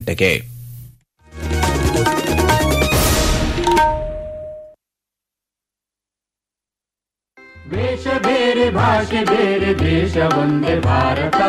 ಗಂಟೆಗೆ ವೇಷ ಬೇರೆ ಭಾಷೆ ಬೇರೆ ದೇಶ ಒಂದೇ ಭಾರತ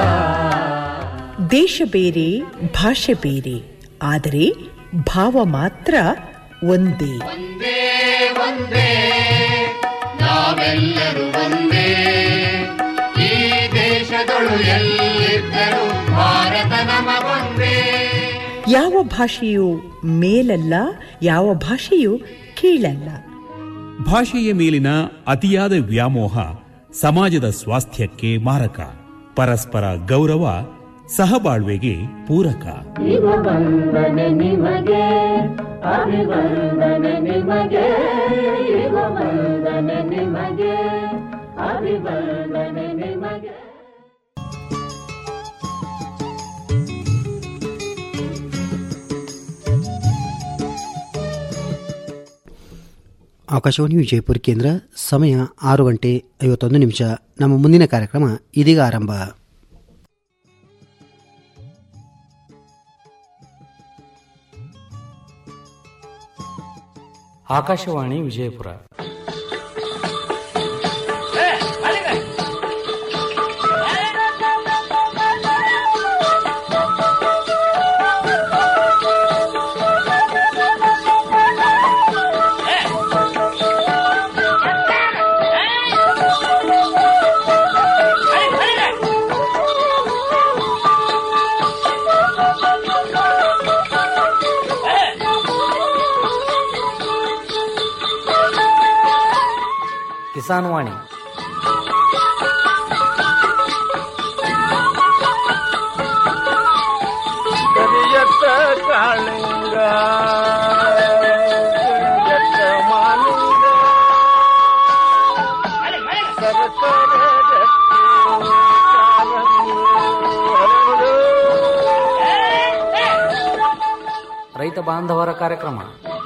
ದೇಶ ಬೇರೆ ಭಾಷೆ ಬೇರೆ ಆದರೆ ಭಾವ ಮಾತ್ರ ಒಂದೇ ಒಂದೇ ಒಂದೇ ನಾವೆಲ್ಲರೂ ಒಂದೇ ಈ ದೇಶದೊಳು ಎಲ್ಲಿದ್ದರೂ ಭಾರತ ನಮಗೊಂದೇ ಯಾವ ಭಾಷೆಯು ಮೇಲಲ್ಲ ಯಾವ ಭಾಷೆಯು ಕೀಳಲ್ಲ ಭಾಷೆಯ ಮೇಲಿನ ಅತಿಯಾದ ವ್ಯಾಮೋಹ ಸಮಾಜದ ಸ್ವಾಸ್ಥ್ಯಕ್ಕೆ ಮಾರಕ ಪರಸ್ಪರ ಗೌರವ ಸಹಬಾಳ್ವೆಗೆ ಪೂರಕ ಇವ ವಂದನೆ ನಿಮಗೆ ಅಭಿವಂದನೆ ನಿಮಗೆ ಇವ ವಂದನೆ ನಿಮಗೆ ಅಭಿವಂದನೆ ನಿಮಗೆ ಆಕಾಶವಾಣಿ ವಿಜಯಪುರ ಕೇಂದ್ರ ಸಮಯ ಆರು ಗಂಟೆ ಐವತ್ತೊಂದು ನಿಮಿಷ ನಮ್ಮ ಮುಂದಿನ ಕಾರ್ಯಕ್ರಮ ಇದೀಗ ಆರಂಭ ಆಕಾಶವಾಣಿ ವಿಜಯಪುರ ಕಿಸಾನ್ ವಾಣಿ ಕರಿಯತ್ತ ಕಾಳಿಂಗ ಕರಿಯತ್ತ ಮಾಲಿಂಗ ಸರಕಾರ ರೈತ ಬಾಂಧವರ ಕಾರ್ಯಕ್ರಮ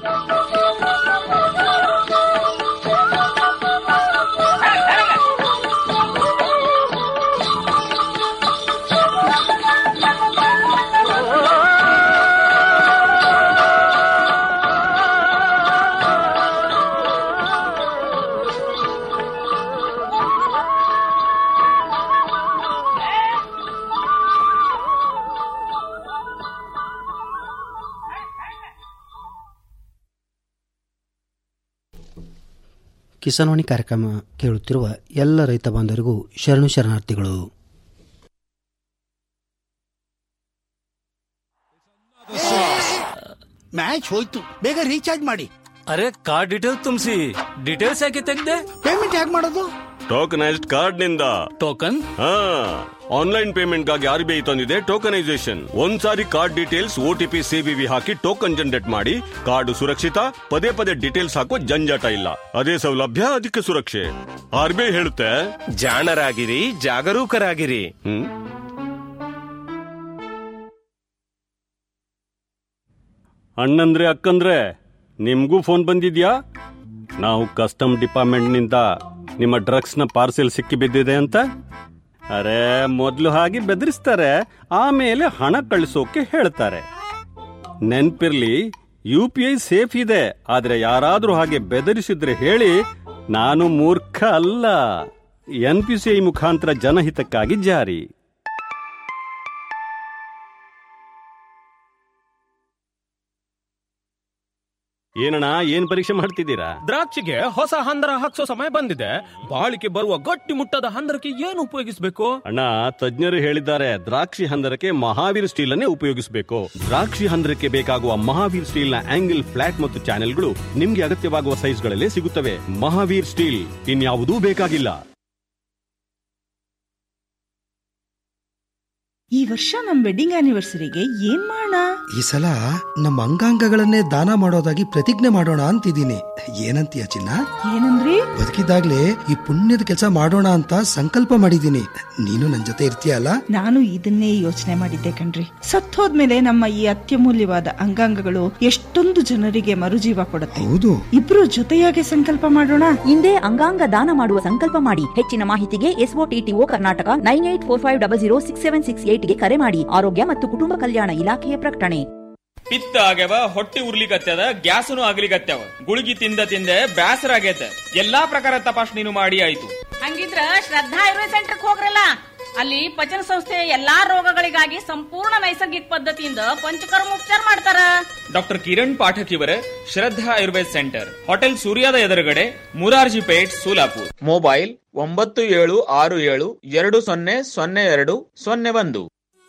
ಕಿಸಾನ್ವಾಣಿ ಕಾರ್ಯಕ್ರಮ ಕೇಳುತ್ತಿರುವ ಎಲ್ಲ ರೈತ ಬಾಂಧವರಿಗೂ ಶರಣು ಶರಣಾರ್ಥಿಗಳು ಮ್ಯಾಚ್ ಹೋಯ್ತು ಬೇಗ ರೀಚಾರ್ಜ್ ಮಾಡಿ ಅರೆ ಕಾರ್ಡ್ ಡೀಟೇಲ್ ತುಂಬಿಸಿ ಡೀಟೇಲ್ಸ್ ಯಾಕೆ ತೆಗ್ದೆ ಪೇಮೆಂಟ್ ಹೇಗೆ ಮಾಡೋದು ಟೋಕನೈಸ್ಡ್ ಕಾರ್ಡ್ ನಿಂದ ಟೋಕನ್ ಹಾ ಆನ್ಲೈನ್ ಪೇಮೆಂಟ್ ಗಾಗಿ ಆರ್ ಬಿ ಐ ತಂದಿದೆ ಟೋಕನೈಸೇಷನ್ ಒಂದ್ಸಾರಿ ಕಾರ್ಡ್ ಡೀಟೇಲ್ಸ್ ಓಟಿಪಿ ಸಿಬಿವಿ ಹಾಕಿ ಟೋಕನ್ ಜನರೇಟ್ ಮಾಡಿ ಕಾರ್ಡ್ ಸುರಕ್ಷಿತ ಪದೇ ಪದೇ ಡೀಟೇಲ್ಸ್ ಹಾಕೋ ಜಂಜಾಟ ಇಲ್ಲ ಅದೇ ಸೌಲಭ್ಯ ಅದಕ್ಕೆ ಸುರಕ್ಷೆ ಆರ್ ಬಿ ಐ ಹೇಳುತ್ತೆ ಜಾಣರಾಗಿರಿ ಜಾಗರೂಕರಾಗಿರಿ ಹ್ಮ್ ಅಣ್ಣಂದ್ರೆ ಅಕ್ಕಂದ್ರೆ ನಿಮ್ಗೂ ಫೋನ್ ಬಂದಿದ್ಯಾ ನಾವು ಕಸ್ಟಮ್ ಡಿಪಾರ್ಟ್ಮೆಂಟ್ನಿಂದ ನಿಮ್ಮ ಡ್ರಗ್ಸ್ನ ಪಾರ್ಸೆಲ್ ಸಿಕ್ಕಿ ಬಿದ್ದಿದೆ ಅಂತ ಅರೆ ಮೊದಲು ಹಾಗೆ ಬೆದರಿಸ್ತಾರೆ ಆಮೇಲೆ ಹಣ ಕಳಿಸೋಕೆ ಹೇಳ್ತಾರೆ ನೆನ್ಪಿರ್ಲಿ ಯು ಪಿ ಐ ಸೇಫ್ ಇದೆ ಆದ್ರೆ ಯಾರಾದ್ರೂ ಹಾಗೆ ಬೆದರಿಸಿದ್ರೆ ಹೇಳಿ ನಾನು ಮೂರ್ಖ ಅಲ್ಲ ಎನ್ ಪಿ ಸಿ ಐ ಮುಖಾಂತರ ಜನಹಿತಕ್ಕಾಗಿ ಜಾರಿ ಏನಣ್ಣ ಏನ್ ಪರೀಕ್ಷೆ ಮಾಡ್ತಿದ್ದೀರಾ ದ್ರಾಕ್ಷಿಗೆ ಹೊಸ ಹಂದರ ಹಾಕ್ಸೋ ಸಮಯ ಬಂದಿದೆ ಬಾಳಿಕೆ ಬರುವ ಗಟ್ಟಿ ಮುಟ್ಟದ ಹಂದರಕ್ಕೆ ಏನು ಉಪಯೋಗಿಸಬೇಕು ಅಣ್ಣ ತಜ್ಞರು ಹೇಳಿದ್ದಾರೆ ದ್ರಾಕ್ಷಿ ಹಂದರಕ್ಕೆ ಮಹಾವೀರ್ ಸ್ಟೀಲ್ ಅನ್ನೇ ಉಪಯೋಗಿಸಬೇಕು ದ್ರಾಕ್ಷಿ ಹಂದರಕ್ಕೆ ಬೇಕಾಗುವ ಮಹಾವೀರ್ ಸ್ಟೀಲ್ ನ ಆಂಗಲ್ ಫ್ಲಾಟ್ ಮತ್ತು ಚಾನೆಲ್ಗಳು ನಿಮ್ಗೆ ಅಗತ್ಯವಾಗುವ ಸೈಜ್ಗಳಲ್ಲೇ ಸಿಗುತ್ತವೆ ಮಹಾವೀರ್ ಸ್ಟೀಲ್ ಇನ್ಯಾವುದೂ ಬೇಕಾಗಿಲ್ಲ ಈ ವರ್ಷ ನಮ್ ವೆಡ್ಡಿಂಗ್ ಆನಿವರ್ಸರಿಗೆ ಏನ್ ಮಾಡೋಣ ಈ ಸಲ ನಮ್ಮ ಅಂಗಾಂಗಗಳನ್ನೇ ದಾನ ಮಾಡೋದಾಗಿ ಪ್ರತಿಜ್ಞೆ ಮಾಡೋಣ ಅಂತಿದ್ದೀನಿ ಏನಂತೀಯ ಚಿನ್ನ ಏನಂದ್ರಿ ಬದುಕಿದಾಗ್ಲೇ ಈ ಪುಣ್ಯದ ಕೆಲಸ ಮಾಡೋಣ ಅಂತ ಸಂಕಲ್ಪ ಮಾಡಿದ್ದೀನಿ ನೀನು ನನ್ ಜೊತೆ ಇರ್ತೀಯಲ್ಲ ನಾನು ಇದನ್ನೇ ಯೋಚನೆ ಮಾಡಿದ್ದೆ ಕಣ್ರಿ ಸತ್ತೋದ್ಮೇಲೆ ನಮ್ಮ ಈ ಅತ್ಯಮೂಲ್ಯವಾದ ಅಂಗಾಂಗಗಳು ಎಷ್ಟೊಂದು ಜನರಿಗೆ ಮರುಜೀವ ಕೊಡುತ್ತೆ ಹೌದು ಇಬ್ರು ಜೊತೆಯಾಗಿ ಸಂಕಲ್ಪ ಮಾಡೋಣ ಹಿಂದೆ ಅಂಗಾಂಗ ದಾನ ಮಾಡುವ ಸಂಕಲ್ಪ ಮಾಡಿ ಹೆಚ್ಚಿನ ಮಾಹಿತಿಗೆ ಎಸ್ಒಟಿಟಿಒ Karnataka nine eight four five double zero six seven six ಏಟ್ಗೆ ಕರೆ ಮಾಡಿ ಆರೋಗ್ಯ ಮತ್ತು ಕುಟುಂಬ ಕಲ್ಯಾಣ ಇಲಾಖೆಯ ಪ್ರಕಟಣೆ ಪಿತ್ತ ಆಗ್ಯಾವ ಹೊಟ್ಟಿ ಉರ್ಲಿಕತ್ಯದ ಗ್ಯಾಸನು ಆಗ್ಲಿಕತ್ಯಾವ ಗುಳಿಗಿ ತಿಂದ ತಿಂದೆ ಬ್ಯಾಸರ ಆಗೈತೆ ಎಲ್ಲಾ ಪ್ರಕಾರ ತಪಾಸಣೆನು ಮಾಡಿ ಆಯ್ತು ಹಂಗಿದ್ರ ಶ್ರದ್ಧಾ ಆಯುರ್ವೇದ ಸೆಂಟರ್ಗೆ ಹೋಗ್ರಲ್ಲ ಅಲ್ಲಿ ಪಚನ ಸಂಸ್ಥೆಯ ಎಲ್ಲಾ ರೋಗಗಳಿಗಾಗಿ ಸಂಪೂರ್ಣ ನೈಸರ್ಗಿಕ ಪದ್ಧತಿಯಿಂದ ಪಂಚಕರ್ಮ ಉಪಚಾರ ಮಾಡ್ತಾರ ಡಾಕ್ಟರ್ ಕಿರಣ್ ಪಾಠಕ್ ಇವರ ಶ್ರದ್ಧಾ ಆಯುರ್ವೇದ್ ಸೆಂಟರ್ ಹೋಟೆಲ್ ಸೂರ್ಯದ ಎದುರುಗಡೆ ಮುರಾರ್ಜಿ ಪೇಟ್ ಸೋಲಾಪುರ್ ಮೊಬೈಲ್ ಒಂಬತ್ತು ಏಳು ಆರು ಏಳು ಎರಡು ಸೊನ್ನೆ ಸೊನ್ನೆ ಎರಡು ಸೊನ್ನೆ ಒಂದು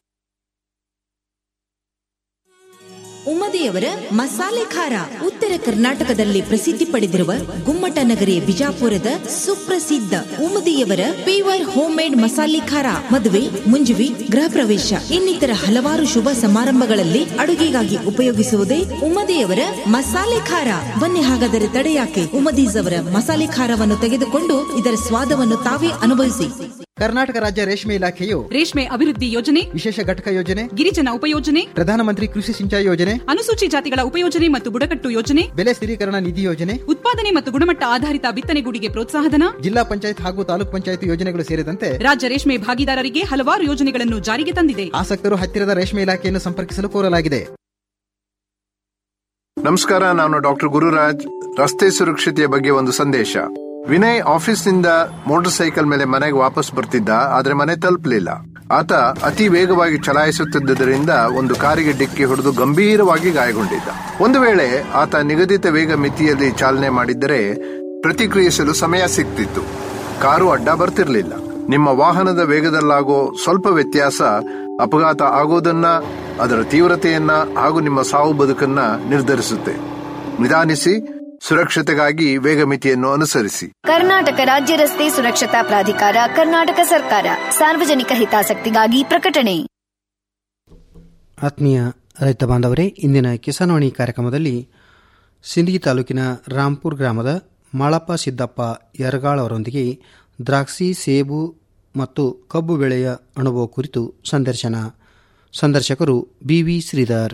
ಉಮ್ಮದಿಯವರ ಮಸಾಲೆ ಖಾರ ಉತ್ತರ ಕರ್ನಾಟಕದಲ್ಲಿ ಪ್ರಸಿದ್ಧಿ ಪಡೆದಿರುವ ಗುಮ್ಮಟ ನಗರಿ ಬಿಜಾಪುರದ ಸುಪ್ರಸಿದ್ಧ ಉಮ್ಮದಿಯವರ ಪೀವರ್ ಹೋಮ್ ಮೇಡ್ ಮಸಾಲೆ ಖಾರ ಮದುವೆ ಮುಂಜುವಿ ಗೃಹ ಪ್ರವೇಶ ಇನ್ನಿತರ ಹಲವಾರು ಶುಭ ಸಮಾರಂಭಗಳಲ್ಲಿ ಅಡುಗೆಗಾಗಿ ಉಪಯೋಗಿಸುವುದೇ ಉಮ್ಮದಿಯವರ ಮಸಾಲೆ ಖಾರ ಬನ್ನಿ ಹಾಗಾದರೆ ತಡೆಯಾಕೆ ಉಮ್ಮದೀಸ್ ಅವರ ಮಸಾಲೆ ಖಾರವನ್ನು ತೆಗೆದುಕೊಂಡು ಇದರ ಸ್ವಾದವನ್ನು ತಾವೇ ಅನುಭವಿಸಿ ಕರ್ನಾಟಕ ರಾಜ್ಯ ರೇಷ್ಮೆ ಇಲಾಖೆಯು ರೇಷ್ಮೆ ಅಭಿವೃದ್ಧಿ ಯೋಜನೆ ವಿಶೇಷ ಘಟಕ ಯೋಜನೆ ಗಿರಿಜನ ಉಪಯೋಜನೆ ಪ್ರಧಾನಮಂತ್ರಿ ಕೃಷಿ ಸಿಂಚಾಯಿ ಯೋಜನೆ ಅನುಸೂಚಿ ಜಾತಿಗಳ ಉಪಯೋಜನೆ ಮತ್ತು ಬುಡಕಟ್ಟು ಯೋಜನೆ ಬೆಲೆ ಸ್ಥಿರೀಕರಣ ನಿಧಿ ಯೋಜನೆ ಉತ್ಪಾದನೆ ಮತ್ತು ಗುಣಮಟ್ಟ ಆಧಾರಿತ ಬಿತ್ತನೆಗೂಡಿಗೆ ಪ್ರೋತ್ಸಾಹಧನ ಜಿಲ್ಲಾ ಪಂಚಾಯತ್ ಹಾಗೂ ತಾಲೂಕ್ ಪಂಚಾಯತ್ ಯೋಜನೆಗಳು ಸೇರಿದಂತೆ ರಾಜ್ಯ ರೇಷ್ಮೆ ಭಾಗಿದಾರರಿಗೆ ಹಲವಾರು ಯೋಜನೆಗಳನ್ನು ಜಾರಿಗೆ ತಂದಿದೆ ಆಸಕ್ತರು ಹತ್ತಿರದ ರೇಷ್ಮೆ ಇಲಾಖೆಯನ್ನು ಸಂಪರ್ಕಿಸಲು ಕೋರಲಾಗಿದೆ ನಮಸ್ಕಾರ ನಾನು ಡಾಕ್ಟರ್ ಗುರುರಾಜ್ ರಸ್ತೆ ಸುರಕ್ಷತೆಯ ಬಗ್ಗೆ ಒಂದು ಸಂದೇಶ ವಿನಯ್ ಆಫೀಸ್ನಿಂದ ಮೋಟಾರ್ ಸೈಕಲ್ ಮೇಲೆ ಮನೆಗೆ ವಾಪಸ್ ಬರ್ತಿದ್ದ ಆದ್ರೆ ಮನೆ ತಲುಪಲಿಲ್ಲ ಆತ ಅತಿ ವೇಗವಾಗಿ ಚಲಾಯಿಸುತ್ತಿದ್ದರಿಂದ ಒಂದು ಕಾರಿಗೆ ಡಿಕ್ಕಿ ಹೊಡೆದು ಗಂಭೀರವಾಗಿ ಗಾಯಗೊಂಡಿದ್ದ ಒಂದು ವೇಳೆ ಆತ ನಿಗದಿತ ವೇಗ ಮಿತಿಯಲ್ಲಿ ಚಾಲನೆ ಮಾಡಿದ್ದರೆ ಪ್ರತಿಕ್ರಿಯಿಸಲು ಸಮಯ ಸಿಗ್ತಿತ್ತು ಕಾರು ಅಡ್ಡ ಬರ್ತಿರ್ಲಿಲ್ಲ ನಿಮ್ಮ ವಾಹನದ ವೇಗದಲ್ಲಾಗೋ ಸ್ವಲ್ಪ ವ್ಯತ್ಯಾಸ ಅಪಘಾತ ಆಗೋದನ್ನ ಅದರ ತೀವ್ರತೆಯನ್ನ ಹಾಗೂ ನಿಮ್ಮ ಸಾವು ಬದುಕನ್ನ ನಿರ್ಧರಿಸುತ್ತೆ ನಿಧಾನಿಸಿ ಸುರಕ್ಷತೆಗಾಗಿ ವೇಗ ಮಿತಿಯನ್ನು ಅನುಸರಿಸಿ ಕರ್ನಾಟಕ ರಾಜ್ಯ ರಸ್ತೆ ಸುರಕ್ಷತಾ ಪ್ರಾಧಿಕಾರ ಕರ್ನಾಟಕ ಸರ್ಕಾರ ಸಾರ್ವಜನಿಕ ಹಿತಾಸಕ್ತಿಗಾಗಿ ಪ್ರಕಟಣೆ ಆತ್ಮೀಯ ರೈತ ಬಾಂಧವರೇ ಇಂದಿನ ಕಿಸಾನ್ವಾಣಿ ಕಾರ್ಯಕ್ರಮದಲ್ಲಿ ಸಿಂದಗಿ ತಾಲೂಕಿನ ರಾಂಪುರ್ ಗ್ರಾಮದ ಮಾಳಪ್ಪ ಸಿದ್ದಪ್ಪ ಯರಗಾಳ್ ಅವರೊಂದಿಗೆ ದ್ರಾಕ್ಷಿ ಸೇಬು ಮತ್ತು ಕಬ್ಬು ಬೆಳೆಯ ಅನುಭವ ಕುರಿತು ಸಂದರ್ಶನ ಸಂದರ್ಶಕರು ಬಿವಿ ಶ್ರೀಧರ್